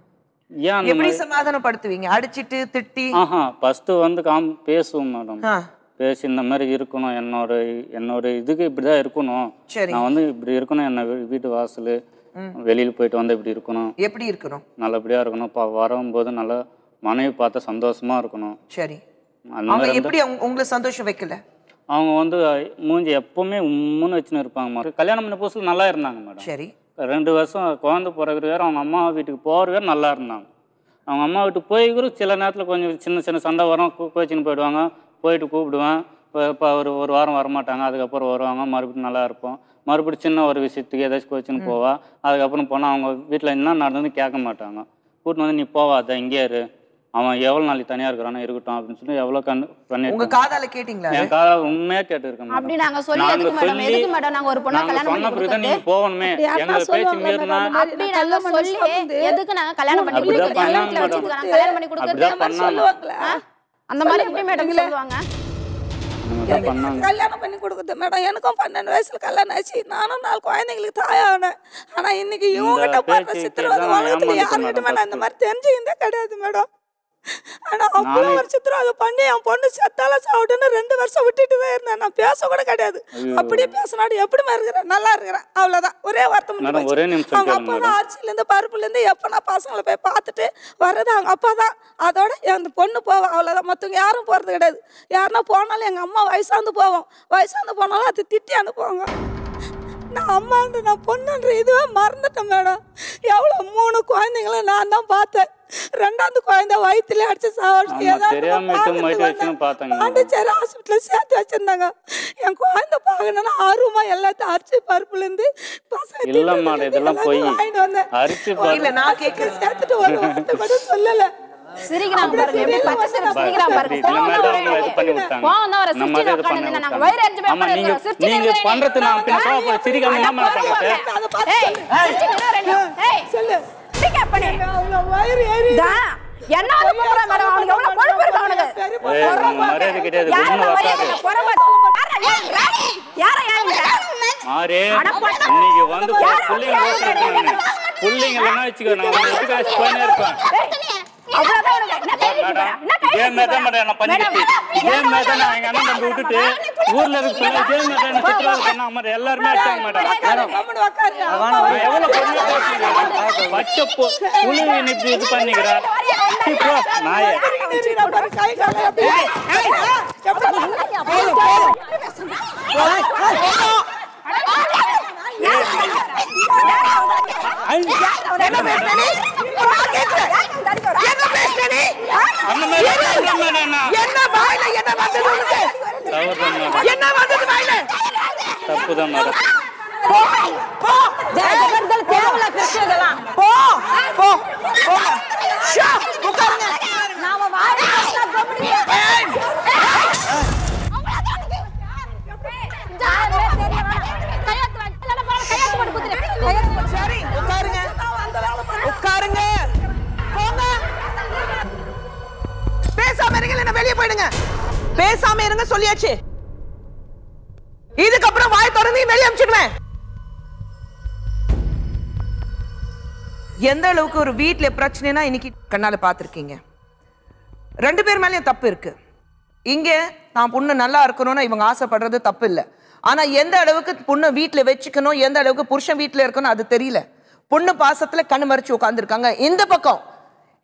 ஏன் அந்த எப்படி மாதிரி சமாதானப்படுத்துவீங்க அடிச்சிட்டு திட்டி ஆஹா ஃபஸ்ட்டு வந்து காம் பேசுவோம் மேடம் ஆ, பேசி இந்த மாதிரி இருக்கணும் என்னோட என்னோட இதுக்கு இப்படி தான் இருக்கணும் சரி நான் வந்து இப்படி இருக்கணும் என்ன வீ- வீட்டு வாசல் வெளியில் போயிட்டு வந்து இப்படி இருக்கணும் எப்படி இருக்கணும் நல்லபடியாக இருக்கணும் இப்போ வரும்போது நல்லா மனைவி பார்த்து சந்தோஷமா இருக்கணும் சரி அந்த அவங்க மாதிரி எப்படி அவங்க- உங்களை சந்தோஷம் வைக்கல அவங்க வந்து மூஞ்சி எப்பவுமே உம்முன்னு வச்சுன்னு இருப்பாங்க மேடம் கல்யாணம் பண்ண புதுசில் நல்லா இருந்தாங்க மேடம் சரி ரெண்டு வருஷம் குழந்தை பிறகுற வேறு அவங்க அம்மா வீட்டுக்கு போகிற வேறு நல்லா இருந்தாங்க அவங்க அம்மா வீட்டுக்கு போய் கூட சில நேரத்தில் கொஞ்சம் சின்ன சின்ன சண்டை வரும் கோ- கோச்சின்னு போயிடுவாங்க போயிட்டு கூப்பிடுவேன் இப்போ இப்போ ஒரு ஒரு வாரம் வரமாட்டாங்க அதுக்கப்புறம் வருவாங்க மறுபடியும் நல்லா இருப்போம் மறுபடியும் சின்ன ஒரு விஷயத்துக்கு ஏதாச்சும் கோச்சின்னு போவா அதுக்கப்புறம் போனால் அவங்க வீட்டில் என்ன நடந்ததுன்னு கேட்க மாட்டாங்க கூட்டின்னு வந்து நீ போவாத இங்கே இரு அவன் எவ்வளோ நாளைக்கு தனியாக இருக்கிறானோ இருக்கட்டும் அப்படின்னு சொல்லி எவ்வளோ கண் உங்க பண்ணியிருக்கேன் காதால கேட்டீங்களா என் காதை உண்மையாக கேட்டுருக்கேன் அப்படி மேடம் நாங்க சொல்லி நாங்க எதுக்கு மேடம் சொல்லி- எதுக்கு மேடம் நாங்க ஒரு பொண்ணை நாங்க கல்யாணம் சொன்ன பண்ணி பிறகு தான் கொடுக்கறது நீங்க போகணுமே அப்படி யாருன்னா எங்களை பேச்சு சொல்லுவாங்களா மீறினா மேடம்? அப்படி நாங்க சொல்லி எதுக்கு நாங்க கல்யாணம் பண்ணி அப்படிதான் கொடுக்கறது எங்க பண்ணாங்க வீட்டுல மேடம். வச்சுட்டு நாங்க கல்யாணம் பண்ணி கொடுக்கறது அப்படிதான் பண்ணாங்க ஆ? அந்த மாதிரி எப்படி மேடம் சொல்லுவாங்க அப்படிதான் பண்ணாங்க கல்யாணம் பண்ணி கொடுக்குது மேடம் எனக்கும் பன்னெண்டு வயசுல கல்யாணம் ஆச்சு நானும் நாலு குழந்தைங்களுக்கு தாயானேன் ஆனா இன்னைக்கு இவங்ககிட்ட படுற பேச்சு சித்திரவதை கேட்டுதான் உலகத்துல ஏமாந்துட்டேன் யாருக்கிட்ட மேடம் நான் இந்த மாதிரி தெரிஞ்சுக்கிட்டே கிடையாது மேடம் ஆனா அவ்வளோ நானே- ஒரு சித்திரவதை பண்ணி என் பொண்ணு செத்தால சாப்பிட்டுன்னு ரெண்டு வருஷம் விட்டுட்டு தான் இருந்தேன் நான் பேச கூட கிடையாது அப்படியே பேசினாடு எப்படிமா இருக்கிறேன் நல்லா இருக்கிறேன் அவ்வளவுதான் ஒரே வார்த்தை முடிஞ்சு மேடம், போச்சு. ஒரே நிமிஷம் அவங்க கேளுங்க அப்பா மேடம். அரிசில இருந்து பருப்புல இருந்து எப்ப நான் பசங்களை போய் பார்த்துட்டு வர்றது அவங்க அப்பா தான் அதோட அந்த பொண்ணு போவா அவ்வளவுதான் மத்தவங்க யாரும் போறது கிடையாது யாருன்னா போனாலும் எங்க அம்மா வயசாந்து போவோம் வயசாந்து போனாலும் அது திட்டி அனுப்புவாங்க நான் அம்மான்ற நான் பொண்ணுன்ற இதுவே மறந்துட்டேன் மேடம் எவ்வளோ மூணு குழந்தைங்கள நான் தான் பார்த்தேன் ரெண்டாவது குழந்தை வயிற்றுல அடிச்சு சாவடிச்சு ஆமா, தெரியாம இட்டு மயிட்டு வச்சுன்னு பார்த்தேங்க. பாண்டிச்சேரி ஹாஸ்பிட்டலில் சேர்த்து வச்சிருந்தாங்க என் குழந்தை பார்க்கணுன்னா ஆர்வமா எல்லாத்தையும் அரிசி பருப்புலேருந்து பசங்க இல்ல தின்னுட்டு மேடம் இதெல்லாம் எல்லாத்தையும் பொய் வாங்கிட்டு வந்தேன் அரிசி இல்ல பாரு நான் கேட்கிறேன் சேர்த்துட்டு ஒரு வார்த்தை கூட சொல்லலை சிரிக்கிறாங்க பாருங்க எப்படி பச்சை சிரிப்பு சிரிக்கிறாங்க பாருங்க இதுல கோவம் மேடம் தான் அவங்க இது பண்ணி வரும் விட்டாங்க கோவம் தான் வரும் நம்ம சிரிச்சு அதை இது பண்ணி உட்காந்து நாங்க விட்டாங்க. வயிறு அடிச்சு ஆமா நீங்க சிரிச்சு நீங்க பண்றது நான் பின்ன கோவப்பட சிரிக்காம என்ன மேடம் பண்றது அதை பார்த்து ஏய் சிரிச்சுக்கிட்டு ரெண்டு ஏய் சொல்லு சிரிக்க பண்ணு அவ்வளோ வயிறு ஏறி தா என்ன வந்து கூப்பிடுறான் மேடம் அவனுக்கு எவ்வளவு கொழுப்பு இருக்கு அவனுக்கு ஏய் நம்ம மரியாதை கிடையாது யார குடும்ப மரியாதை வக்காது பொறமா யார யார மாறே இன்னைக்கு வந்து புள்ளைங்க ஓட்டுறேன் புள்ளைங்க இல்லைன்னா வச்சுக்கோ நான் உன்னை எடுத்துக்காச்சு போயினே இருப்பேன் அவ்வளவுதான் உனக்கு என்ன கை நீட்டி போறா? என்ன கை இதே நீட்டி மாதிரி தான் போறா? மேடம் நான் பண்ணிக்கிட்டு இதே மாதிரி தான் நான் எங்க அண்ணன் தம்பி விட்டுட்டு ஊர்ல இருக்க சொல்லி இதே மாதிரி தான் என்ன சித்திரவதை பண்ணாங்க மேடம் எல்லாருமே அடிச்சாங்க மேடம் கம்முனு உக்காரு. நான் எவ்வளவு பொறுமையா பேசுறேன் பச்சை பொ புள்ளைங்க இன்னைக்கு இது பண்ணிக்கிறேன் இப்போ நாயே நிறுத்தினா பாரு, கை காலை எப்படி என்ன பேசுன நீ? நான் கேட்கிறேன். என்ன பேசுன நீ? அந்த மாதிரி சொல்றேன் மேடம் நான் என்ன வாயில என்ன வந்தது உனக்கு? தவறுதான் மேடம் என்ன வந்தது வாயில? தப்பு தான் மேடம் போ, போ. தேவையில்ல பிரச்சனை இதெல்லாம் போ, போ, போங்க. ஷா, உட்காருங்க. நாம வாழ ஏய், சரி, உட்காருங்க. உட்காருங்க. போங்க. பேசாம இருங்க இல்லைன்னா வெளியே போயிடுங்க பேசாம இருங்க சொல்லியாச்சு இதுக்கப்புறம் வாய் திறந்து வெளியே அனுப்பிச்சிடுவேன் எந்த அளவுக்கு ஒரு வீட்ல பிரச்சனைனா இன்னைக்கு கண்ணால பார்த்துருக்கீங்க ரெண்டு பேர் மேலயும் தப்பு இருக்கு இங்க நான் பொண்ணு நல்லா இருக்கணும்னு இவங்க ஆசைப்படுறது தப்பு இல்லை ஆனா எந்த அளவுக்கு பொண்ணு வீட்ல வச்சுக்கணும் எந்த அளவுக்கு புருஷன் வீட்ல இருக்கணும் அது தெரியல பொண்ணு பாசத்துல கண்ணு மறைச்சு உட்காந்துருக்காங்க இந்த பக்கம்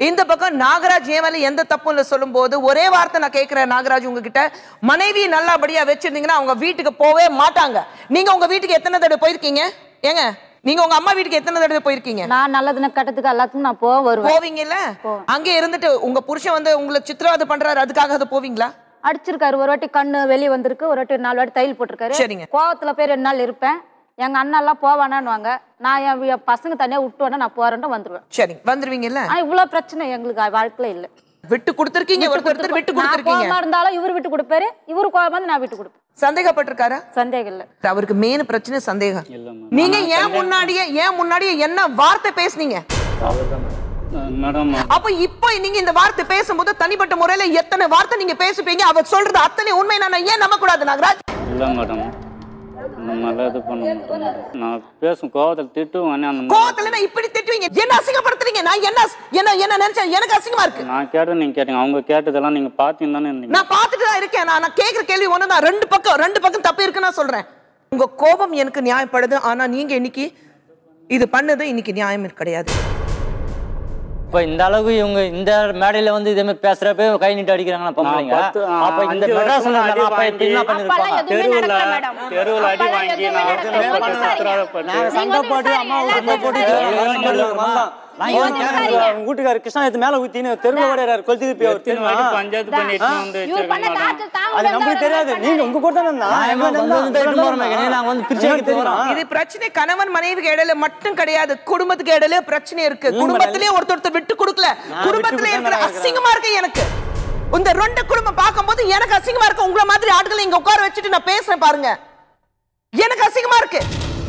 இந்த பக்கம் நாகராஜ் ஏன் மேல எந்த தப்பும் இல்லை சொல்லும்போது ஒரே வார்த்தை நான் கேட்கிறேன் நாகராஜ் உங்ககிட்ட மனைவி நல்லபடியா வச்சிருந்தீங்கன்னா அவங்க வீட்டுக்கு போவே மாட்டாங்க நீங்க உங்க வீட்டுக்கு எத்தனை தடவை போயிருக்கீங்க ஏங்க நீங்க உங்க அம்மா வீட்டுக்கு எத்தனை தடவை போயிருக்கீங்க நான் நல்லதுன்னு கெட்டதுக்கு எல்லாத்துக்கும் நான் போக வருவேன் போவீங்கல்ல அங்கே இருந்துட்டு உங்க புருஷன் வந்து உங்களை சித்திரவதை பண்றாரு அதுக்காக அதை போவீங்களா அடிச்சிருக்காரு ஒரு வாட்டி கண்ணு வெளியே வந்திருக்கு ஒரு வாட்டி நாலு வாட்டி தையல் போட்டிருக்காரு சரிங்க. கோவத்துல போய் ரெண்டு நாள் இருப்பேன் எங்க அண்ணன் எல்லாம் போவானான்னுவாங்க நான் என் வி- பசங்க தனியா விட்டு வேணா நான் போறேன்ட்டு வந்துருவேன் சரி வந்துருவீங்கல்ல ஆனா இவ்வளவு பிரச்சனை எங்களுக்கு வாழ்க்கையில இல்ல விட்டு கொடுத்துருக்கீங்க ஒருத்தர் விட்டு நான் கொடுத்துருக்கீங்க கோவமா இருந்தாலும் இவர் விட்டு கொடுப்பாரு இவரு கோவமா இருந்தா நான் விட்டு கொடுப்பேன் சந்தேகப்பட்டிருக்காரா சந்தேகம் இல்ல அவருக்கு மெயின் பிரச்சனை சந்தேகம் இல்லை நீங்க ஏன் முன்னாடியே ஏன் முன்னாடியே என்ன வார்த்தை பேசுனீங்க மேடம் அப்ப இப்போ நீங்க இந்த வார்த்தை பேசும்போது தனிப்பட்ட முறையில எத்தனை வார்த்தை நீங்க பேசுப்பீங்க அவர் சொல்றது அத்தனை உண்மை நான் ஏன் நம்ப கூடாது நாகராஜ் இல்லை மேடம் இந்த மாதிரிலாம் இது பண்ண மாட்டேன் madam. நான் பேசும் கோவத்தில் திட்டுவேன் அந்த மாதிரி கோவத்துல நான் இப்படி திட்டுவீங்க என்ன அசிங்கப்படுத்துறீங்க நான் என்ன என்ன என்ன நினைச்சேன் எனக்கு அசிங்கமா இருக்கு நான் கேட்டது நீங்கள் கேட்டீங்க அவங்க கேட்டதெல்லாம் நீங்கள் பார்த்தீங்க தானே இருந்தீங்க நான் பார்த்துட்டு தான் இருக்கேன் நான் நான் கேக்குற கேள்வி ஒண்ணு நான் ரெண்டு பக்கம் ரெண்டு பக்கம் தப்பு இருக்குன்னு நான் சொல்றேன் உங்க கோபம் எனக்கு நியாயப்படுது ஆனா நீங்க இன்னைக்கு இது பண்ணது இன்னைக்கு நியாயம் கிடையாது இப்போ இந்த அளவுக்கு இவங்க இந்த மேடையில வந்து இதே மாதிரி பேசுறப்ப கை நீட்டு அடிக்கிறாங்களா பொம்பளைங்க பத்து- ஆ, அப்ப இந்த அஞ்சு மெட்ராஸ்ல வருஷம் இருந்தாலும் அப்ப அடி இப்படி என்ன வாங்கி- பண்ணிருப்பாங்க எதுவுமே தெருவில் நடக்கல மேடம். தெருவில் அடி அப்பெல்லாம் வாங்கி எதுவுமே நான் நடக்கல. வந்து வந்து சித்திரவதைப்பட்டு நீங்க சண்டை வந்து போட்டு விசாரிங்க, அம்மா எல்லாத்தையும் சண்டை போட்டு விசாரிங்க. நான் ஏன் கேட்கறேன் உங்க வீட்டுக்காரர் கிருஷ்ணா எடுத்து மேல ஊத்தின்னு தெருவில் ஓடுறாரு கொளுத்தி திருப்பி அவர் எத்தனை வாட்டி தெரியுமா பஞ்சாயத்து பண்ணிட்டு வந்து இவர் பண்ண வச்சிருக்கேன் மேடம் டார்ச்சர் தாங்க அது முடியாத நம்மளுக்கு தெரியாது நீங்க உங்க கூட தானே நான் எங்க வந்து வந்து திட்டு போறோமே, நாங்க வந்து பிரிச்சு வைக்க தெரியுமா? இது பிரச்சனை கணவன் மனைவிக்கு இடையில மட்டும் கிடையாது குடும்பத்துக்கு இடையில பிரச்சனை இருக்கு குடும்பத்திலேயே ஒருத்தர் ஒருத்தர் விட்டு கொடுக்கல குடும்பத்திலே விட்டு இருக்கிற கொடுத்தா அசிங்கமா இருக்கு எனக்கு இந்த ரெண்டு குடும்பம் பார்க்கும்போது எனக்கு அசிங்கமா இருக்கு உங்களை மாதிரி ஆட்களை இங்க உட்கார வச்சுட்டு நான் பேசுறேன் பாருங்க எனக்கு அசிங்கமா இருக்கு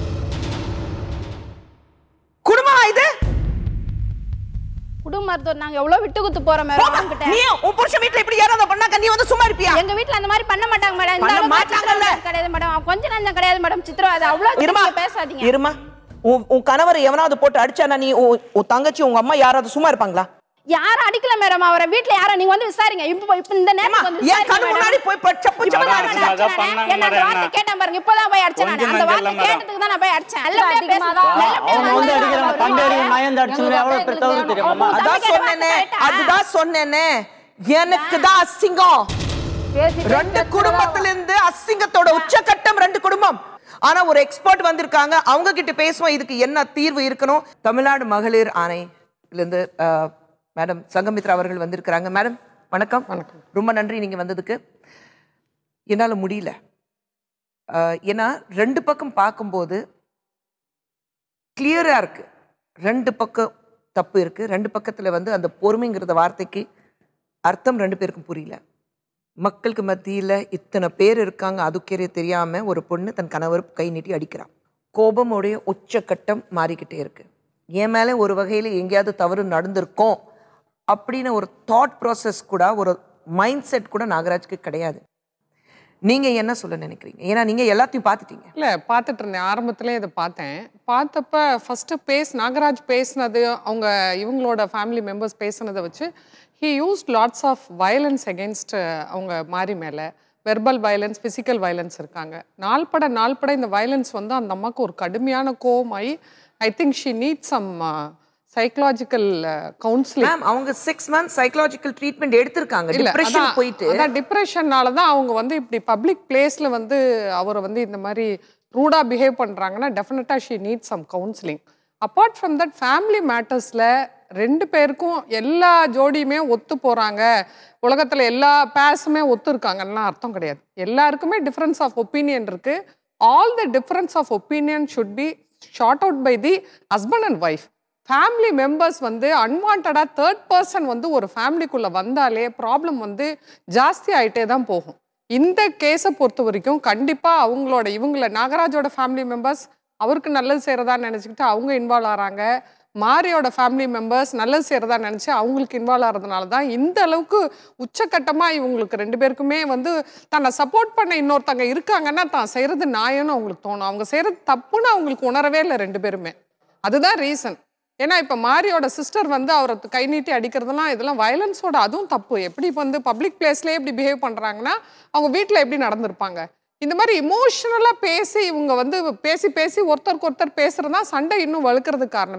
குடும்பமா இது குடும்ப மருத்துவர் நாங்க எவ்வளவு விட்டு குத்து போறோம் மேடம் போமா. அவங்ககிட்ட நீ உன் புருஷன் வீட்டுல இப்படி யாராவது பண்ணாக்க நீ வந்து சும்மா இருப்பியா எங்க வீட்ல அந்த மாதிரி பண்ண மாட்டாங்க மேடம் இந்த பண்ண அளவுக்கு மாட்டாங்கல்ல. சித்திரவதை கிடையாது மேடம் அவன் கொஞ்ச நஞ்சம் கிடையாது மேடம் சித்திரம் அது அவ்வளவு இருமா நீங்க பேசாதீங்க இருமா உன் உன் கணவர் எவனாவது போட்டு அடிச்சானா நீ உன் உன் தங்கச்சி உங்க அம்மா யாராவது சும்மா இருப்பாங்களா யாரும் அடிக்கல மேடம் அவரை வீட்ல யாரும் நீங்க வந்து விசாரிங்க இப்போ இப்போ இந்த நேரம் வந்து என் கண்ணு முன்னாடி போய் ப- சப்பு சப்பு இப்பதான் அடிச்சா. மேடம். அதான் பண்ணாங்க என்ன அந்த மேடம் வார்த்தை என்ன? கேட்டேன் பாருங்க இப்பதான் போய் அடிச்சேன் நானு. கொஞ்சம் அந்த நஞ்சம் வார்த்தை இல்ல மேடம். கேட்டதுக்கு தான் நான் போய் அடிச்சேன் நல்லபடியா அதிகமா பேசுங்க. தான். நல்லபடியா அவங்க வந்து வந்து அடிக்கிறாங்க அவரு தம்பி அடிக்கிறாங்க நான் ஏன் அடிச்சுக்கிறேன் எவ்வளவு எங்களுக்கு பெருத்தவங்க வேணும். தெரியுமா அதான் தம்பிக்கு சொன்னேனே கேட்டா? அதுதான் சொன்னேனே எனக்கு தான் அசிங்கம் பேசி ரெண்டு குடும்பத்துல இருந்து அசிங்கத்தோட உச்சகட்டம் ரெண்டு குடும்பம் ஆனா ஒரு எக்ஸ்பர்ட் வந்திருக்காங்க அவங்க கிட்ட பேசுவோம் இதுக்கு என்ன தீர்வு இருக்கணும் தமிழ்நாடு மகளிர் ஆணையில இருந்து அஹ், மேடம் சங்கமித்ரா அவர்கள் வந்திருக்கிறாங்க மேடம் வணக்கம் வணக்கம் ரொம்ப நன்றி நீங்க வந்ததுக்கு என்னால முடியல அஹ், ஏன்னா ரெண்டு பக்கம் பார்க்கும்போது கிளியரா இருக்கு ரெண்டு பக்கம் தப்பு இருக்கு ரெண்டு பக்கத்துல வந்து அந்த பொறுமைங்கிறத வார்த்தைக்கு அர்த்தம் ரெண்டு பேருக்கும் புரியல மக்களுக்கு மத்தியில் இத்தனை பேர் இருக்காங்க அதுக்கே தெரியாம ஒரு பொண்ணு தன் கணவர் கை நீட்டி அடிக்கிறான் கோபமுடைய உச்சக்கட்டம் மாறிக்கிட்டே இருக்கு என் மேலே ஒரு வகையில் எங்கேயாவது தவறு நடந்திருக்கோம் அப்படின்னு ஒரு தாட் ப்ராசஸ் கூட ஒரு மைண்ட் செட் கூட நாகராஜ்க்கு கிடையாது நீங்க என்ன சொல்ல நினைக்கிறீங்க ஏன்னா நீங்க எல்லாத்தையும் பார்த்துட்டீங்க இல்லை பார்த்துட்டு இருந்தேன் ஆரம்பத்திலே இதை பார்த்தேன் பார்த்தப்ப ஃபஸ்ட்டு பேஸ் நாகராஜ் பேசினது அவங்க இவங்களோட ஃபேமிலி மெம்பர்ஸ் பேசுனதை வச்சு he use lots of violence against அவங்க மாறி மேலே வெர்பல் வயலன்ஸ் ஃபிசிக்கல் வயலன்ஸ் இருக்காங்க நாள்பட நாள்பட இந்த வயலன்ஸ் வந்து அந்த அம்மாவுக்கு ஒரு கடுமையான கோவமாயி I think she need some psychological counselling ma'am அவங்க சிக்ஸ் மந்த்ஸ் சைக்கலாஜிக்கல் ட்ரீட்மெண்ட் எடுத்திருக்காங்க இல்ல டிப்ரெஷன் அதான் போயிட்டு அதான் டிப்ரெஷன்னால தான் அவங்க வந்து இப்படி பப்ளிக் பிளேஸ்ல வந்து அவரை வந்து இந்த மாதிரி ரூடா பிஹேவ் பண்றாங்கன்னா டெஃபினட்டா she need some counselling apart from that family மேட்டர்ஸ்ல ரெண்டு பேருக்கும் எல்லா ஜோடியுமே ஒத்து போறாங்க உலகத்துல எல்லா பேஸுமே ஒத்து இருக்காங்கன்னு அர்த்தம் கிடையாது எல்லாருக்குமே டிஃபரன்ஸ் ஆஃப் ஒப்பீனியன் இருக்கு all the difference of opinion should be sort out by the husband and wife family members வந்து அன்வான்டாக தேர்ட் பர்சன் வந்து ஒரு ஃபேமிலிக்குள்ளே வந்தாலே ப்ராப்ளம் வந்து ஜாஸ்தி ஆயிட்டே தான் போகும் இந்த கேஸை பொறுத்த வரைக்கும் கண்டிப்பாக அவங்களோட இவங்கள நாகராஜோட ஃபேமிலி மெம்பர்ஸ் அவருக்கு நல்லது செய்கிறதா நினச்சிக்கிட்டு அவங்க இன்வால்வ் ஆகிறாங்க மாரியோட ஃபேமிலி மெம்பர்ஸ் நல்லது செய்கிறதா நினச்சி அவங்களுக்கு இன்வால்வ் ஆகிறதுனால தான் இந்த அளவுக்கு உச்சக்கட்டமாக இவங்களுக்கு ரெண்டு பேருக்குமே வந்து தன்னை சப்போர்ட் பண்ண இன்னொருத்தங்க இருக்காங்கன்னா தான் செய்கிறது நியாயம்னு அவங்களுக்கு தோணும் அவங்க செய்கிறது தப்புன்னு அவங்களுக்கு உணரவே இல்லை ரெண்டு பேருமே அதுதான் ரீசன் ஏன்னா இப்போ மாரியோட சிஸ்டர் வந்து அவரை கை நீட்டி அடிக்கிறதெல்லாம் இதெல்லாம் வயலன்ஸோட அதுவும் தப்பு எப்படி வந்து பப்ளிக் பிளேஸ்லேயே எப்படி பிஹேவ் பண்ணுறாங்கன்னா அவங்க வீட்டில் எப்படி நடந்திருப்பாங்க இந்த மாதிரி இமோஷனலாக பேசி இவங்க வந்து பேசி பேசி ஒருத்தருக்கு ஒருத்தர் பேசுறது தான் சண்டை இன்னும் வலுக்கிறதுக்கு காரணமே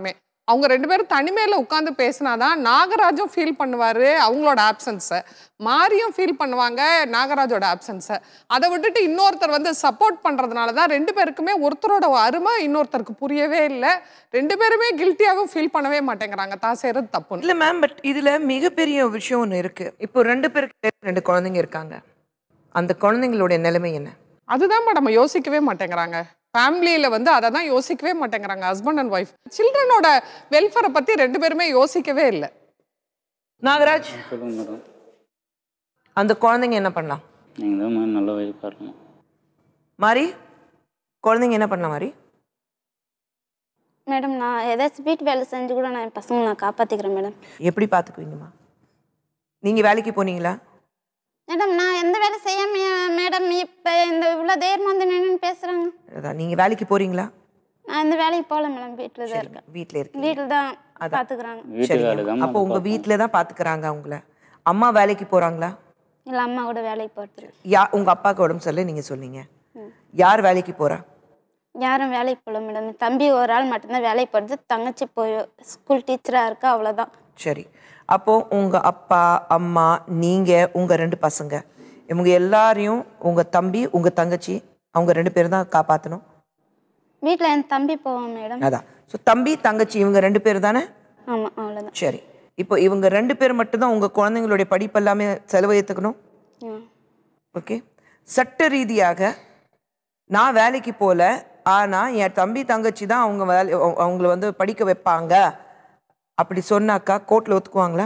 அவங்க ரெண்டு பேரும் தனிமையில் உட்காந்து பேசினாதான் நாகராஜும் ஃபீல் பண்ணுவார் அவங்களோட ஆப்சன்ஸை மாரியும் ஃபீல் பண்ணுவாங்க நாகராஜோட ஆப்சன்ஸை அதை விட்டுட்டு இன்னொருத்தர் வந்து சப்போர்ட் பண்ணுறதுனால தான் ரெண்டு பேருக்குமே ஒருத்தரோட அருமை இன்னொருத்தருக்கு புரியவே இல்லை ரெண்டு பேருமே கில்ட்டியாகவும் ஃபீல் பண்ணவே மாட்டேங்கிறாங்க தான் செய்கிறது தப்புன்னு இல்ல மேம் பட் இதுல மிகப்பெரிய விஷயம் ஒன்று இருக்கு இப்போ ரெண்டு பேருக்கு ரெண்டு குழந்தைங்க இருக்காங்க அந்த குழந்தைங்களுடைய நிலைமை என்ன அதுதான் நம்ம யோசிக்கவே மாட்டேங்கிறாங்க ஃபேமிலியில் வந்து அதை தான் யோசிக்கவே மாட்டேங்கிறாங்க ஹஸ்பண்ட் அண்ட் ஒய்ஃப் சில்ட்ரனோட வெல்ஃபேரை பற்றி ரெண்டு பேருமே யோசிக்கவே இல்லை நாகராஜ் சொல்லுங்க மேடம் அந்த குழந்தைங்க என்ன பண்ணலாம் நீங்கள் தான் மேம் நல்ல வழி பாருங்க மாறி குழந்தைங்க என்ன பண்ணலாம் மாறி மேடம் நான் ஏதாச்சும் வீட்டு வேலை செஞ்சு கூட நான் என் பசங்களை நான் காப்பாற்றிக்கிறேன் மேடம் எப்படி பார்த்துக்குவீங்கம்மா நீங்க வேலைக்கு போனீங்களா மேடம் நான் எந்த வேலை செய்யாம மேடம் இப்போ இந்த இவ்வளோ தைரியமாக வந்து நின்று பேசுகிறாங்க அதான் நீங்க வேலைக்கு போறீங்களா நான் இந்த வேலைக்கு போகல மேடம் வீட்டில் தான் இருக்கேன் வீட்டில் இருக்கீங்க வீட்டில் தான் அதான். பார்த்துக்குறாங்க வீட்டு சரிங்க. வேலை தான் அப்போ உங்க வீட்டில் தான் பார்த்துக்கறாங்க அவங்கள அம்மா வேலைக்கு போறாங்களா இல்லை அம்மா கூட வேலைக்கு போகிறது யா உங்க அப்பாவுக்கு உடம்பு சரியில்லை நீங்க சொன்னீங்க யார் வேலைக்கு போறா யாரும் வேலைக்கு போகல மேடம் தம்பி ஒரு ஆள் மட்டும்தான் வேலைக்கு போகிறது தங்கச்சி போய் ஸ்கூல் டீச்சராக இருக்கா அவ்வளோதான் சரி அப்போ உங்க அப்பா அம்மா நீங்க உங்க ரெண்டு பசங்க இவங்க எல்லாரையும் உங்க தம்பி உங்க தங்கச்சி அவங்க ரெண்டு பேரும் தான் காப்பாற்றணும் வீட்டில் என் தம்பி போவான் மேடம் அதான் ஸோ தம்பி தங்கச்சி இவங்க ரெண்டு பேர் தானே ஆமாம் அவ்வளோதான் சரி இப்போ இவங்க ரெண்டு பேர் மட்டும்தான் உங்க குழந்தைங்களுடைய படிப்பு எல்லாமே செலவழித்துக்கணும் ம் ஓகே சட்ட ரீதியாக நான் வேலைக்கு போகல ஆனால் என் தம்பி தங்கச்சி தான் அவங்க வேலை அவ- அவங்கள வந்து படிக்க வைப்பாங்க அப்படி சொன்னாக்கா கோர்ட்டில் ஒத்துக்குவாங்களா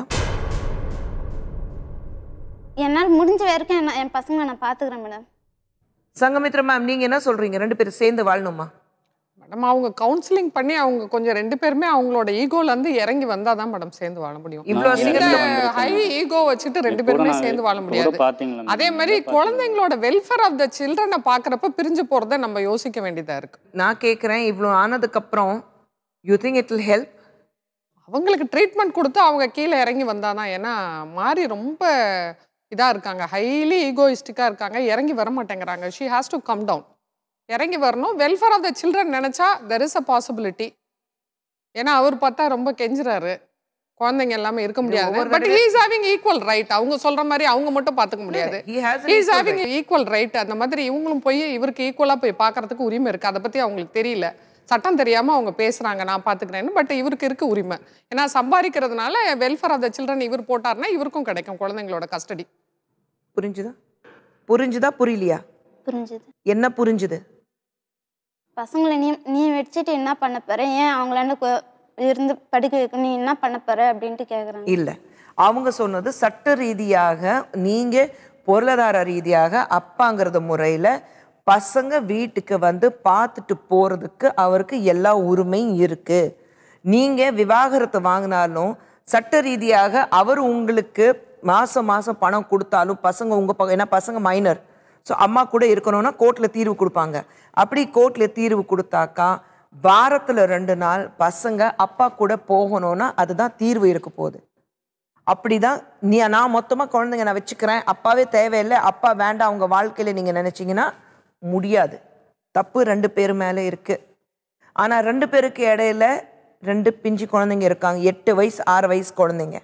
என்னால் முடிஞ்ச வரைக்கும் என்ன- என் பசங்களை நான் பார்த்துக்கிறேன் மேடம் சங்கமித்ரா மேம் நீங்கள் என்ன சொல்கிறீங்க ரெண்டு பேரும் சேர்ந்து வாழணுமா மேடம் அவங்க கவுன்சிலிங் பண்ணி அவங்க கொஞ்சம் ரெண்டு பேருமே அவங்களோட ஈகோல இருந்து இறங்கி வந்தாதான் மேடம் சேர்ந்து வாழ முடியும் இவ்வளோ நான் சீக்கிரம் இங்க ஹை ஈகோ வச்சுட்டு ரெண்டு இப்போ கூட பேருமே நான் சேர்ந்து வாழ இப்போ கூட முடியாது பார்த்தீங்களா மேடம்? அதே மாதிரி இப்போ குழந்தைங்களோட வெல்ஃபேர் ஆஃப் த சில்ட்ரனை பார்க்குறப்ப பிரிஞ்சு போகிறத நம்ம யோசிக்க வேண்டியதாக இருக்கு நான் கேட்குறேன் இவ்வளோ ஆனதுக்கப்புறம் you think it will help அவங்களுக்கு ட்ரீட்மெண்ட் கொடுத்து அவங்க கீழே இறங்கி வந்தாதான் ஏன்னா மாறி ரொம்ப இதாக இருக்காங்க ஹைலி ஈகோயிஸ்டிக்காக இருக்காங்க இறங்கி வர மாட்டேங்கிறாங்க she has to come down இறங்கி வரணும் வெல்ஃபேர் ஆஃப் த சில்ட்ரன் நினச்சா தெர் இஸ் அ பாசிபிலிட்டி ஏன்னா அவர் பார்த்தா ரொம்ப கெஞ்சுறாரு குழந்தைங்க எல்லாமே இருக்க முடியாது ஒவ்வொரு but he is having equal right அவங்க சொல்ற மாதிரி அவங்க மட்டும் பார்த்துக்க முடியாது he has an he is equal having equal right அந்த மாதிரி இவங்களும் போய் இவருக்கு ஈக்குவலாக போய் பார்க்கறதுக்கு உரிமை இருக்கு அதை பற்றி அவங்களுக்கு தெரியல சட்டம் தெரியாம அவங்க பேசுறாங்க நான் பார்த்துக்கிறேன்னு பட் இவருக்கு இருக்கு உரிமை ஏன்னா சம்பாதிக்கிறதுனால வெல்ஃபேர் ஆஃப் த சில்ட்ரன் இவர் போட்டாருன்னா இவருக்கும் கிடைக்கும் குழந்தைங்களோட கஸ்டடி புரிஞ்சுதா புரிஞ்சுதா புரியலையா புரிஞ்சுது என்ன புரிஞ்சுது பசங்களை நீ நீ வச்சுட்டு என்ன பண்ண போற ஏன் அவங்களாண்ட கொ- இருந்து படிக்க வைக்க நீ என்ன பண்ண போற அப்படின்ட்டு கேட்குறாங்க இல்லை அவங்க சொன்னது சட்ட ரீதியாக நீங்கள் பொருளாதார ரீதியாக அப்பாங்கிறத முறையில் பசங்க வீட்டுக்கு வந்து பார்த்துட்டு போகிறதுக்கு அவருக்கு எல்லா உரிமையும் இருக்குது நீங்கள் விவாகரத்து வாங்கினாலும் சட்ட ரீதியாக அவர் உங்களுக்கு மாதம் மாதம் பணம் கொடுத்தாலும் பசங்க உங்கள் பக்கம் ஏன்னா பசங்க மைனர் ஸோ அம்மா கூட இருக்கணும்னா கோர்ட்டில் தீர்வு கொடுப்பாங்க அப்படி கோர்ட்டில் தீர்வு கொடுத்தாக்கா வாரத்தில் ரெண்டு நாள் பசங்க அப்பா கூட போகணும்னா அதுதான் தீர்வு இருக்க போகுது அப்படிதான் நீ நான் மொத்தமாக குழந்தைங்க நான் வச்சுக்கிறேன் அப்பாவே தேவையில்லை அப்பா வேண்டாம் அவங்க வாழ்க்கையில் நீங்கள் நினச்சிங்கன்னா முடியாது தப்பு ரெண்டு பேர் மேலே இருக்குது ஆனால் ரெண்டு பேருக்கு இடையில ரெண்டு பிஞ்சு குழந்தைங்க இருக்காங்க எட்டு வயசு ஆறு வயசு குழந்தைங்க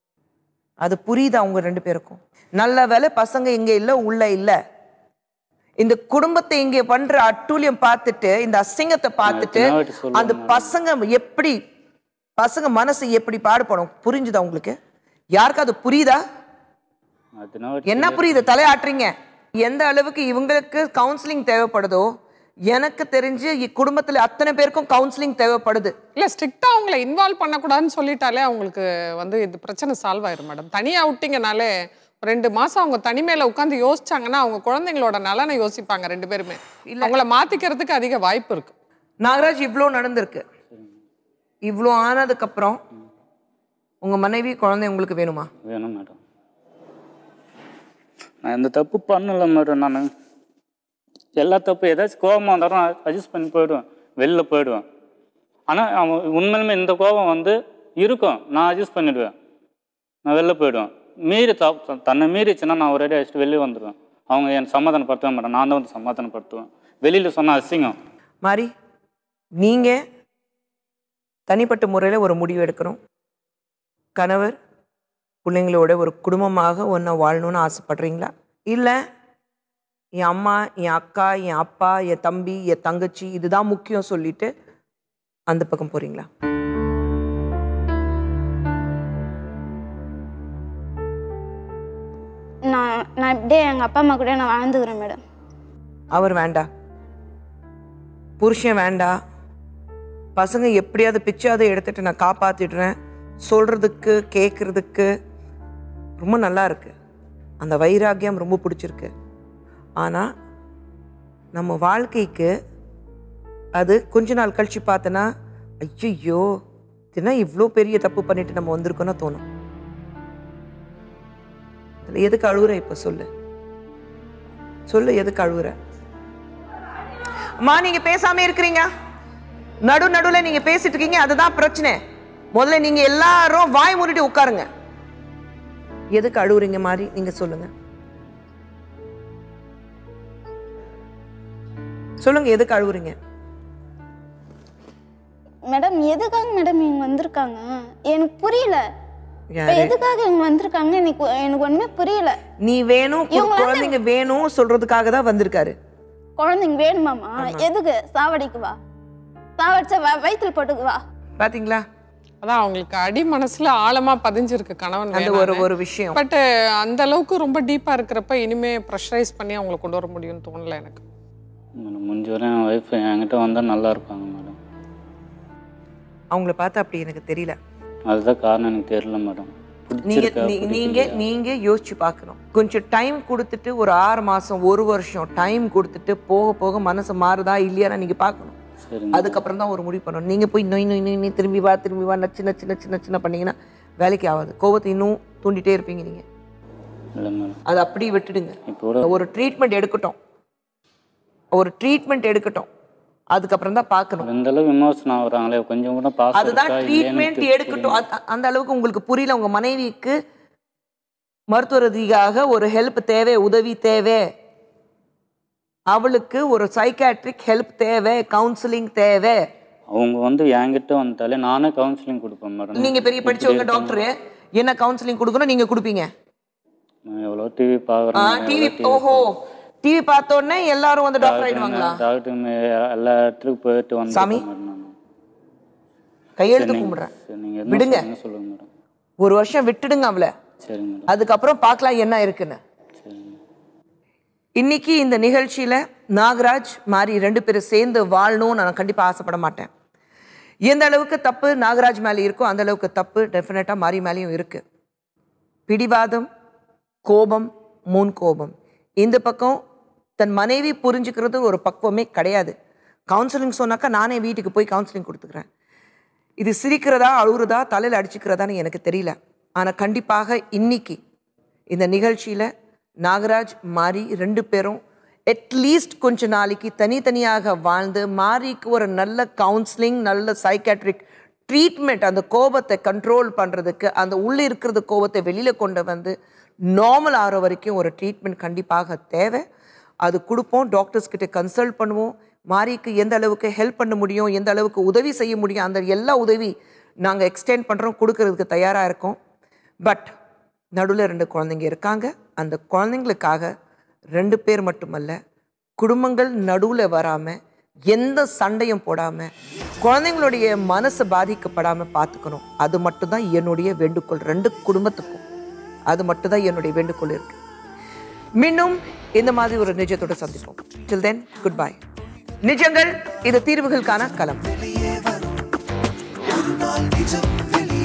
அது புரியுதா அவங்க ரெண்டு பேருக்கும் நல்ல வேலை பசங்க இங்கே இல்லை உள்ள இல்லை இந்த குடும்பத்தை இங்கே பண்ற அட்டூழியம் பார்த்துட்டு இந்த அசிங்கத்தை பார்த்துட்டு எத்தனை வாட்டி சொல்லுவேன் அந்த பசங்க எப்படி பசங்க மனசு எப்படி பாடுபடும் புரிஞ்சுதா உங்களுக்கு யாருக்கு அது புரியுதா அதுனா ஒரு என்ன புரியுது தலையாட்டுறீங்க எந்த அளவுக்கு இவங்களுக்கு கவுன்சிலிங் தேவைப்படுதோ எனக்கு தெரிஞ்சு இக்குடும்பத்துல அத்தனை பேருக்கும் கவுன்சிலிங் தேவைப்படுது இல்ல ஸ்ட்ரிக்டா அவங்கள இன்வால்வ் பண்ணக்கூடாதுன்னு சொல்லிட்டாலே அவங்களுக்கு வந்து இது பிரச்சனை சால்வ் ஆயிரும் மேடம் தனியா விட்டீங்கனாலே ரெண்டு மாசம் அவங்க தனிமையில உட்காந்து யோசிச்சாங்கன்னா அவங்க குழந்தைங்களோட நலனை யோசிப்பாங்க ரெண்டு பேருமே அவங்கள மாத்திக்கிறதுக்கு அதிக வாய்ப்பு இருக்கு நாகராஜ் இவ்வளோ நடந்திருக்கு இவ்வளோ ஆனதுக்கப்புறம் உங்க மனைவி குழந்தை உங்களுக்கு வேணுமா வேணும் மேடம் நான் எந்த தப்பு பண்ணல மேடம் நான் எல்லா தப்பு ஏதாச்சும் கோபமாக இருந்தாலும் அட்ஜஸ்ட் பண்ணி போயிடுவேன் வெளில போயிடுவேன் ஆனால் அவன் உண்மையிலுமே இந்த கோபம் வந்து இருக்கும் நான் அட்ஜஸ்ட் பண்ணிடுவேன் நான் வெளில போயிடுவேன் மீறி தப்பு தன்னை மீறிச்சுன்னா நான் ஒரே அடிச்சுட்டு வெளியே வந்துடுவேன் அவங்க என் சமாதானப்படுத்தவே மாட்டேன் நான் தான் வந்து சமாதானப்படுத்துவேன் வெளியில் சொன்ன அசிங்கம் மாதிரி நீங்க தனிப்பட்ட முறையில் ஒரு முடிவு எடுக்கிறோம் கணவர் பிள்ளைங்களோட ஒரு குடும்பமாக ஒன்றா வாழணும்னு ஆசைப்படுறீங்களா இல்லை என் அம்மா என் அக்கா என் அப்பா என் தம்பி என் தங்கச்சி இதுதான் முக்கியம் சொல்லிட்டு அந்த பக்கம் போறீங்களா நான் நான் இப்படியே எங்கள் அப்பா அம்மா கூட நான் வாழ்ந்துக்கிறேன் மேடம் அவர் வேண்டாம் புருஷன் வேண்டாம் பசங்க எப்படியாவது பிச்சாவது எடுத்துட்டு நான் காப்பாத்திடுறேன் சொல்றதுக்கு கேட்கறதுக்கு ரொம்ப நல்லா இருக்கு அந்த வைராக்கியம் ரொம்ப பிடிச்சிருக்கு ஆனால் நம்ம வாழ்க்கைக்கு அது கொஞ்ச நாள் கழிச்சு பார்த்தனா ஐயோ இதுனா இவ்வளோ பெரிய தப்பு பண்ணிட்டு நம்ம வந்திருக்கோம்னு தோணும் அதுல எதுக்கு அழுகுற இப்போ சொல்லு சொல்லு எதுக்கு அழுகுற அம்மா நீங்க பேசாம இருக்கிறீங்க நடு நடுவுல நீங்க பேசிட்டு இருக்கீங்க அதுதான் பிரச்சனை முதல்ல நீங்க எல்லாரும் வாய் மூடிட்டு உட்காருங்க எதுக்கு அழுகுறீங்க மாதிரி நீங்க சொல்லுங்க சொல்லுங்க எதுக்கு அழுகுறீங்க மேடம் எதுக்காக மேடம் இவங்க வந்திருக்காங்க எனக்கு புரியல இப்ப யாரு? எதுக்காக இவங்க வந்திருக்காங்க எனக்கு எனக்கு ஒண்ணுமே புரியல நீ வேணும் கு- இவங்க வந்து- குழந்தைங்க வேணும் சொல்றதுக்காக தான் வந்திருக்காரு குழந்தைங்க வேணுமாமா எதுக்கு சாவடிக்குவா சாவடிச்சா வ- வயித்துல போட்டுக்குவா பாத்தீங்களா அதான் அவங்களுக்கு அடி மனசுல ஆழமா பதிஞ்சிருக்கு கணவன் அந்த ஒரு ஒரு விஷயம் பட் அந்த அளவுக்கு ரொம்ப டீப்பா இருக்கிறப்ப இனிமே ப்ரெஷரைஸ் பண்ணி அவங்களை கொண்டு வர முடியும்னு தோணல எனக்கு மேடம் முடிஞ்ச வரை என் ஒய்ஃப் என்கிட்ட வந்தால் நல்லா இருப்பாங்க மேடம் அவங்கள பார்த்தா அப்படி எனக்கு தெரியல அதுதான் காரணம் எனக்கு தெரியல மேடம் நீங்க பிடிச்சிருக்கா நீ- நீங்க பிடிக்கலையா? நீங்க யோசிச்சு பார்க்கணும் கொஞ்சம் டைம் கொடுத்துட்டு ஒரு ஆறு மாசம் ஒரு வருஷம் டைம் கொடுத்துட்டு போக போக மனசு மாறுதா இல்லையான்னு நீங்க பார்க்கணும் சரிங்க அதுக்கப்புறம் தான் ஒரு முடிவு பண்ணணும் நீங்க போய் நொய் நொய் நொய் நொய் திரும்பி வா திரும்பி வா நச்சு நச்சு நச்சு நச்சுன்னு பண்ணீங்கன்னா வேலைக்கு ஆகாது கோவத்தை இன்னும் தூண்டிட்டே இருப்பீங்க நீங்க இல்லை மேடம் அதை அப்படியே விட்டுடுங்க இப்போ கூட ஒரு ட்ரீட்மெண்ட் எடுக்கட்டும் ஒரு ட்ரீட்மெண்ட் எடுக்கட்டும் அதுக்கப்புறம் தான் பார்க்கணும் இந்த அளவுக்கு இமோஷன் ஆகுறாங்களே கொஞ்சம் கூட பாசம் அதுதான் இருக்கா ட்ரீட்மெண்ட் இல்லையான்னு எடுக்கட்டும் அந்த- அந்த அளவுக்கு உங்களுக்கு புரியல உங்க மனைவிக்கு மருத்துவ ரீதியாக ஒரு ஹெல்ப் தேவை உதவி தேவை அவளுக்கு ஒரு சைக்காட்ரிக் ஹெல்ப் தேவை கவுன்சிலிங் தேவை அவங்க வந்து என்கிட்ட வந்துட்டாலே நானே கவுன்சிலிங் கொடுப்பேன் மேடம் நீங்க பெரிய படிச்சவங்க டாக்டரு என்ன கவுன்சிலிங் கொடுக்கணும் நீங்க கொடுப்பீங்க நான் எவ்வளோ டிவி பார்க்குறேன் டிவி ஓஹோ டிவி பார்த்த உடனே எல்லாரும் வந்து டாக்டர் ஆயிடுவாங்களா டாக்டர் எல்லா இடத்துக்கும் போயிட்டு வந்து சாமி. கையெழுத்து கும்பிடுறேன் நீங்க என்ன விடுங்க. சொல்லுங்க சொல்லுங்க மேடம் ஒரு வருஷம் விட்டுடுங்க அவளை சரிங்க மேடம் அதுக்கப்புறம் பார்க்கலாம் என்ன இருக்குன்னு இன்னைக்கு இந்த நிகழ்ச்சியில நாகராஜ் மாதிரி ரெண்டு பேரும் சேர்ந்து வாழணும்னு நான் கண்டிப்பா ஆசைப்பட மாட்டேன் எந்த அளவுக்கு தப்பு நாகராஜ் மேலே இருக்கோ அந்த அளவுக்கு தப்பு டெஃபினட்டா மாரி மேலேயும் இருக்கு பிடிவாதம் கோபம் முன் கோபம் இந்த பக்கம் தன் மனைவி புரிஞ்சுக்கிறது ஒரு பக்குவமே கிடையாது கவுன்சிலிங் சொன்னாக்கா நானே வீட்டுக்கு போய் கவுன்சிலிங் கொடுத்துக்கிறேன் இது சிரிக்கிறதா அழுகுறதா தலையில் அடிச்சுக்கிறதான்னு எனக்கு தெரியல ஆனால் கண்டிப்பாக இன்னைக்கு இந்த நிகழ்ச்சியில் நாகராஜ் மாரி ரெண்டு பேரும் அட்லீஸ்ட் கொஞ்ச நாளைக்கு தனித்தனியாக வாழ்ந்து மாரிக்கு ஒரு நல்ல கவுன்சிலிங் நல்ல சைக்காட்ரிக் ட்ரீட்மெண்ட் அந்த கோபத்தை கண்ட்ரோல் பண்ணுறதுக்கு அந்த உள்ளே இருக்கிறது கோபத்தை வெளியில் கொண்டு வந்து நார்மல் ஆகிற வரைக்கும் ஒரு ட்ரீட்மெண்ட் கண்டிப்பாக தேவை அது கொடுப்போம் டாக்டர்ஸ் கிட்ட கன்சல்ட் பண்ணுவோம் மாரிக்கு எந்த அளவுக்கு ஹெல்ப் பண்ண முடியும் எந்த அளவுக்கு உதவி செய்ய முடியும் அந்த எல்லா உதவி நாங்கள் எக்ஸ்டெண்ட் பண்ணுறோம் கொடுக்கறதுக்கு தயாராக இருக்கோம் பட் நடுவில் ரெண்டு குழந்தைங்க இருக்காங்க அந்த குழந்தைங்களுக்காக ரெண்டு பேர் மட்டுமல்ல குடும்பங்கள் நடுவில் வராமல் எந்த சண்டையும் போடாமல் குழந்தைங்களுடைய மனசு பாதிக்கப்படாமல் பார்த்துக்கணும் அது மட்டும்தான் என்னுடைய வேண்டுகோள் ரெண்டு குடும்பத்துக்கும் அது மட்டும்தான் என்னுடைய வேண்டுகோள் இருக்கு மீண்டும் இந்த மாதிரி ஒரு நிஜத்தோட சந்திப்போம் டில் தென் குட் பை நிஜங்கள் இது தீர்வுகளுக்கான களம் ஒரு நாள் நிஜம் வெளியே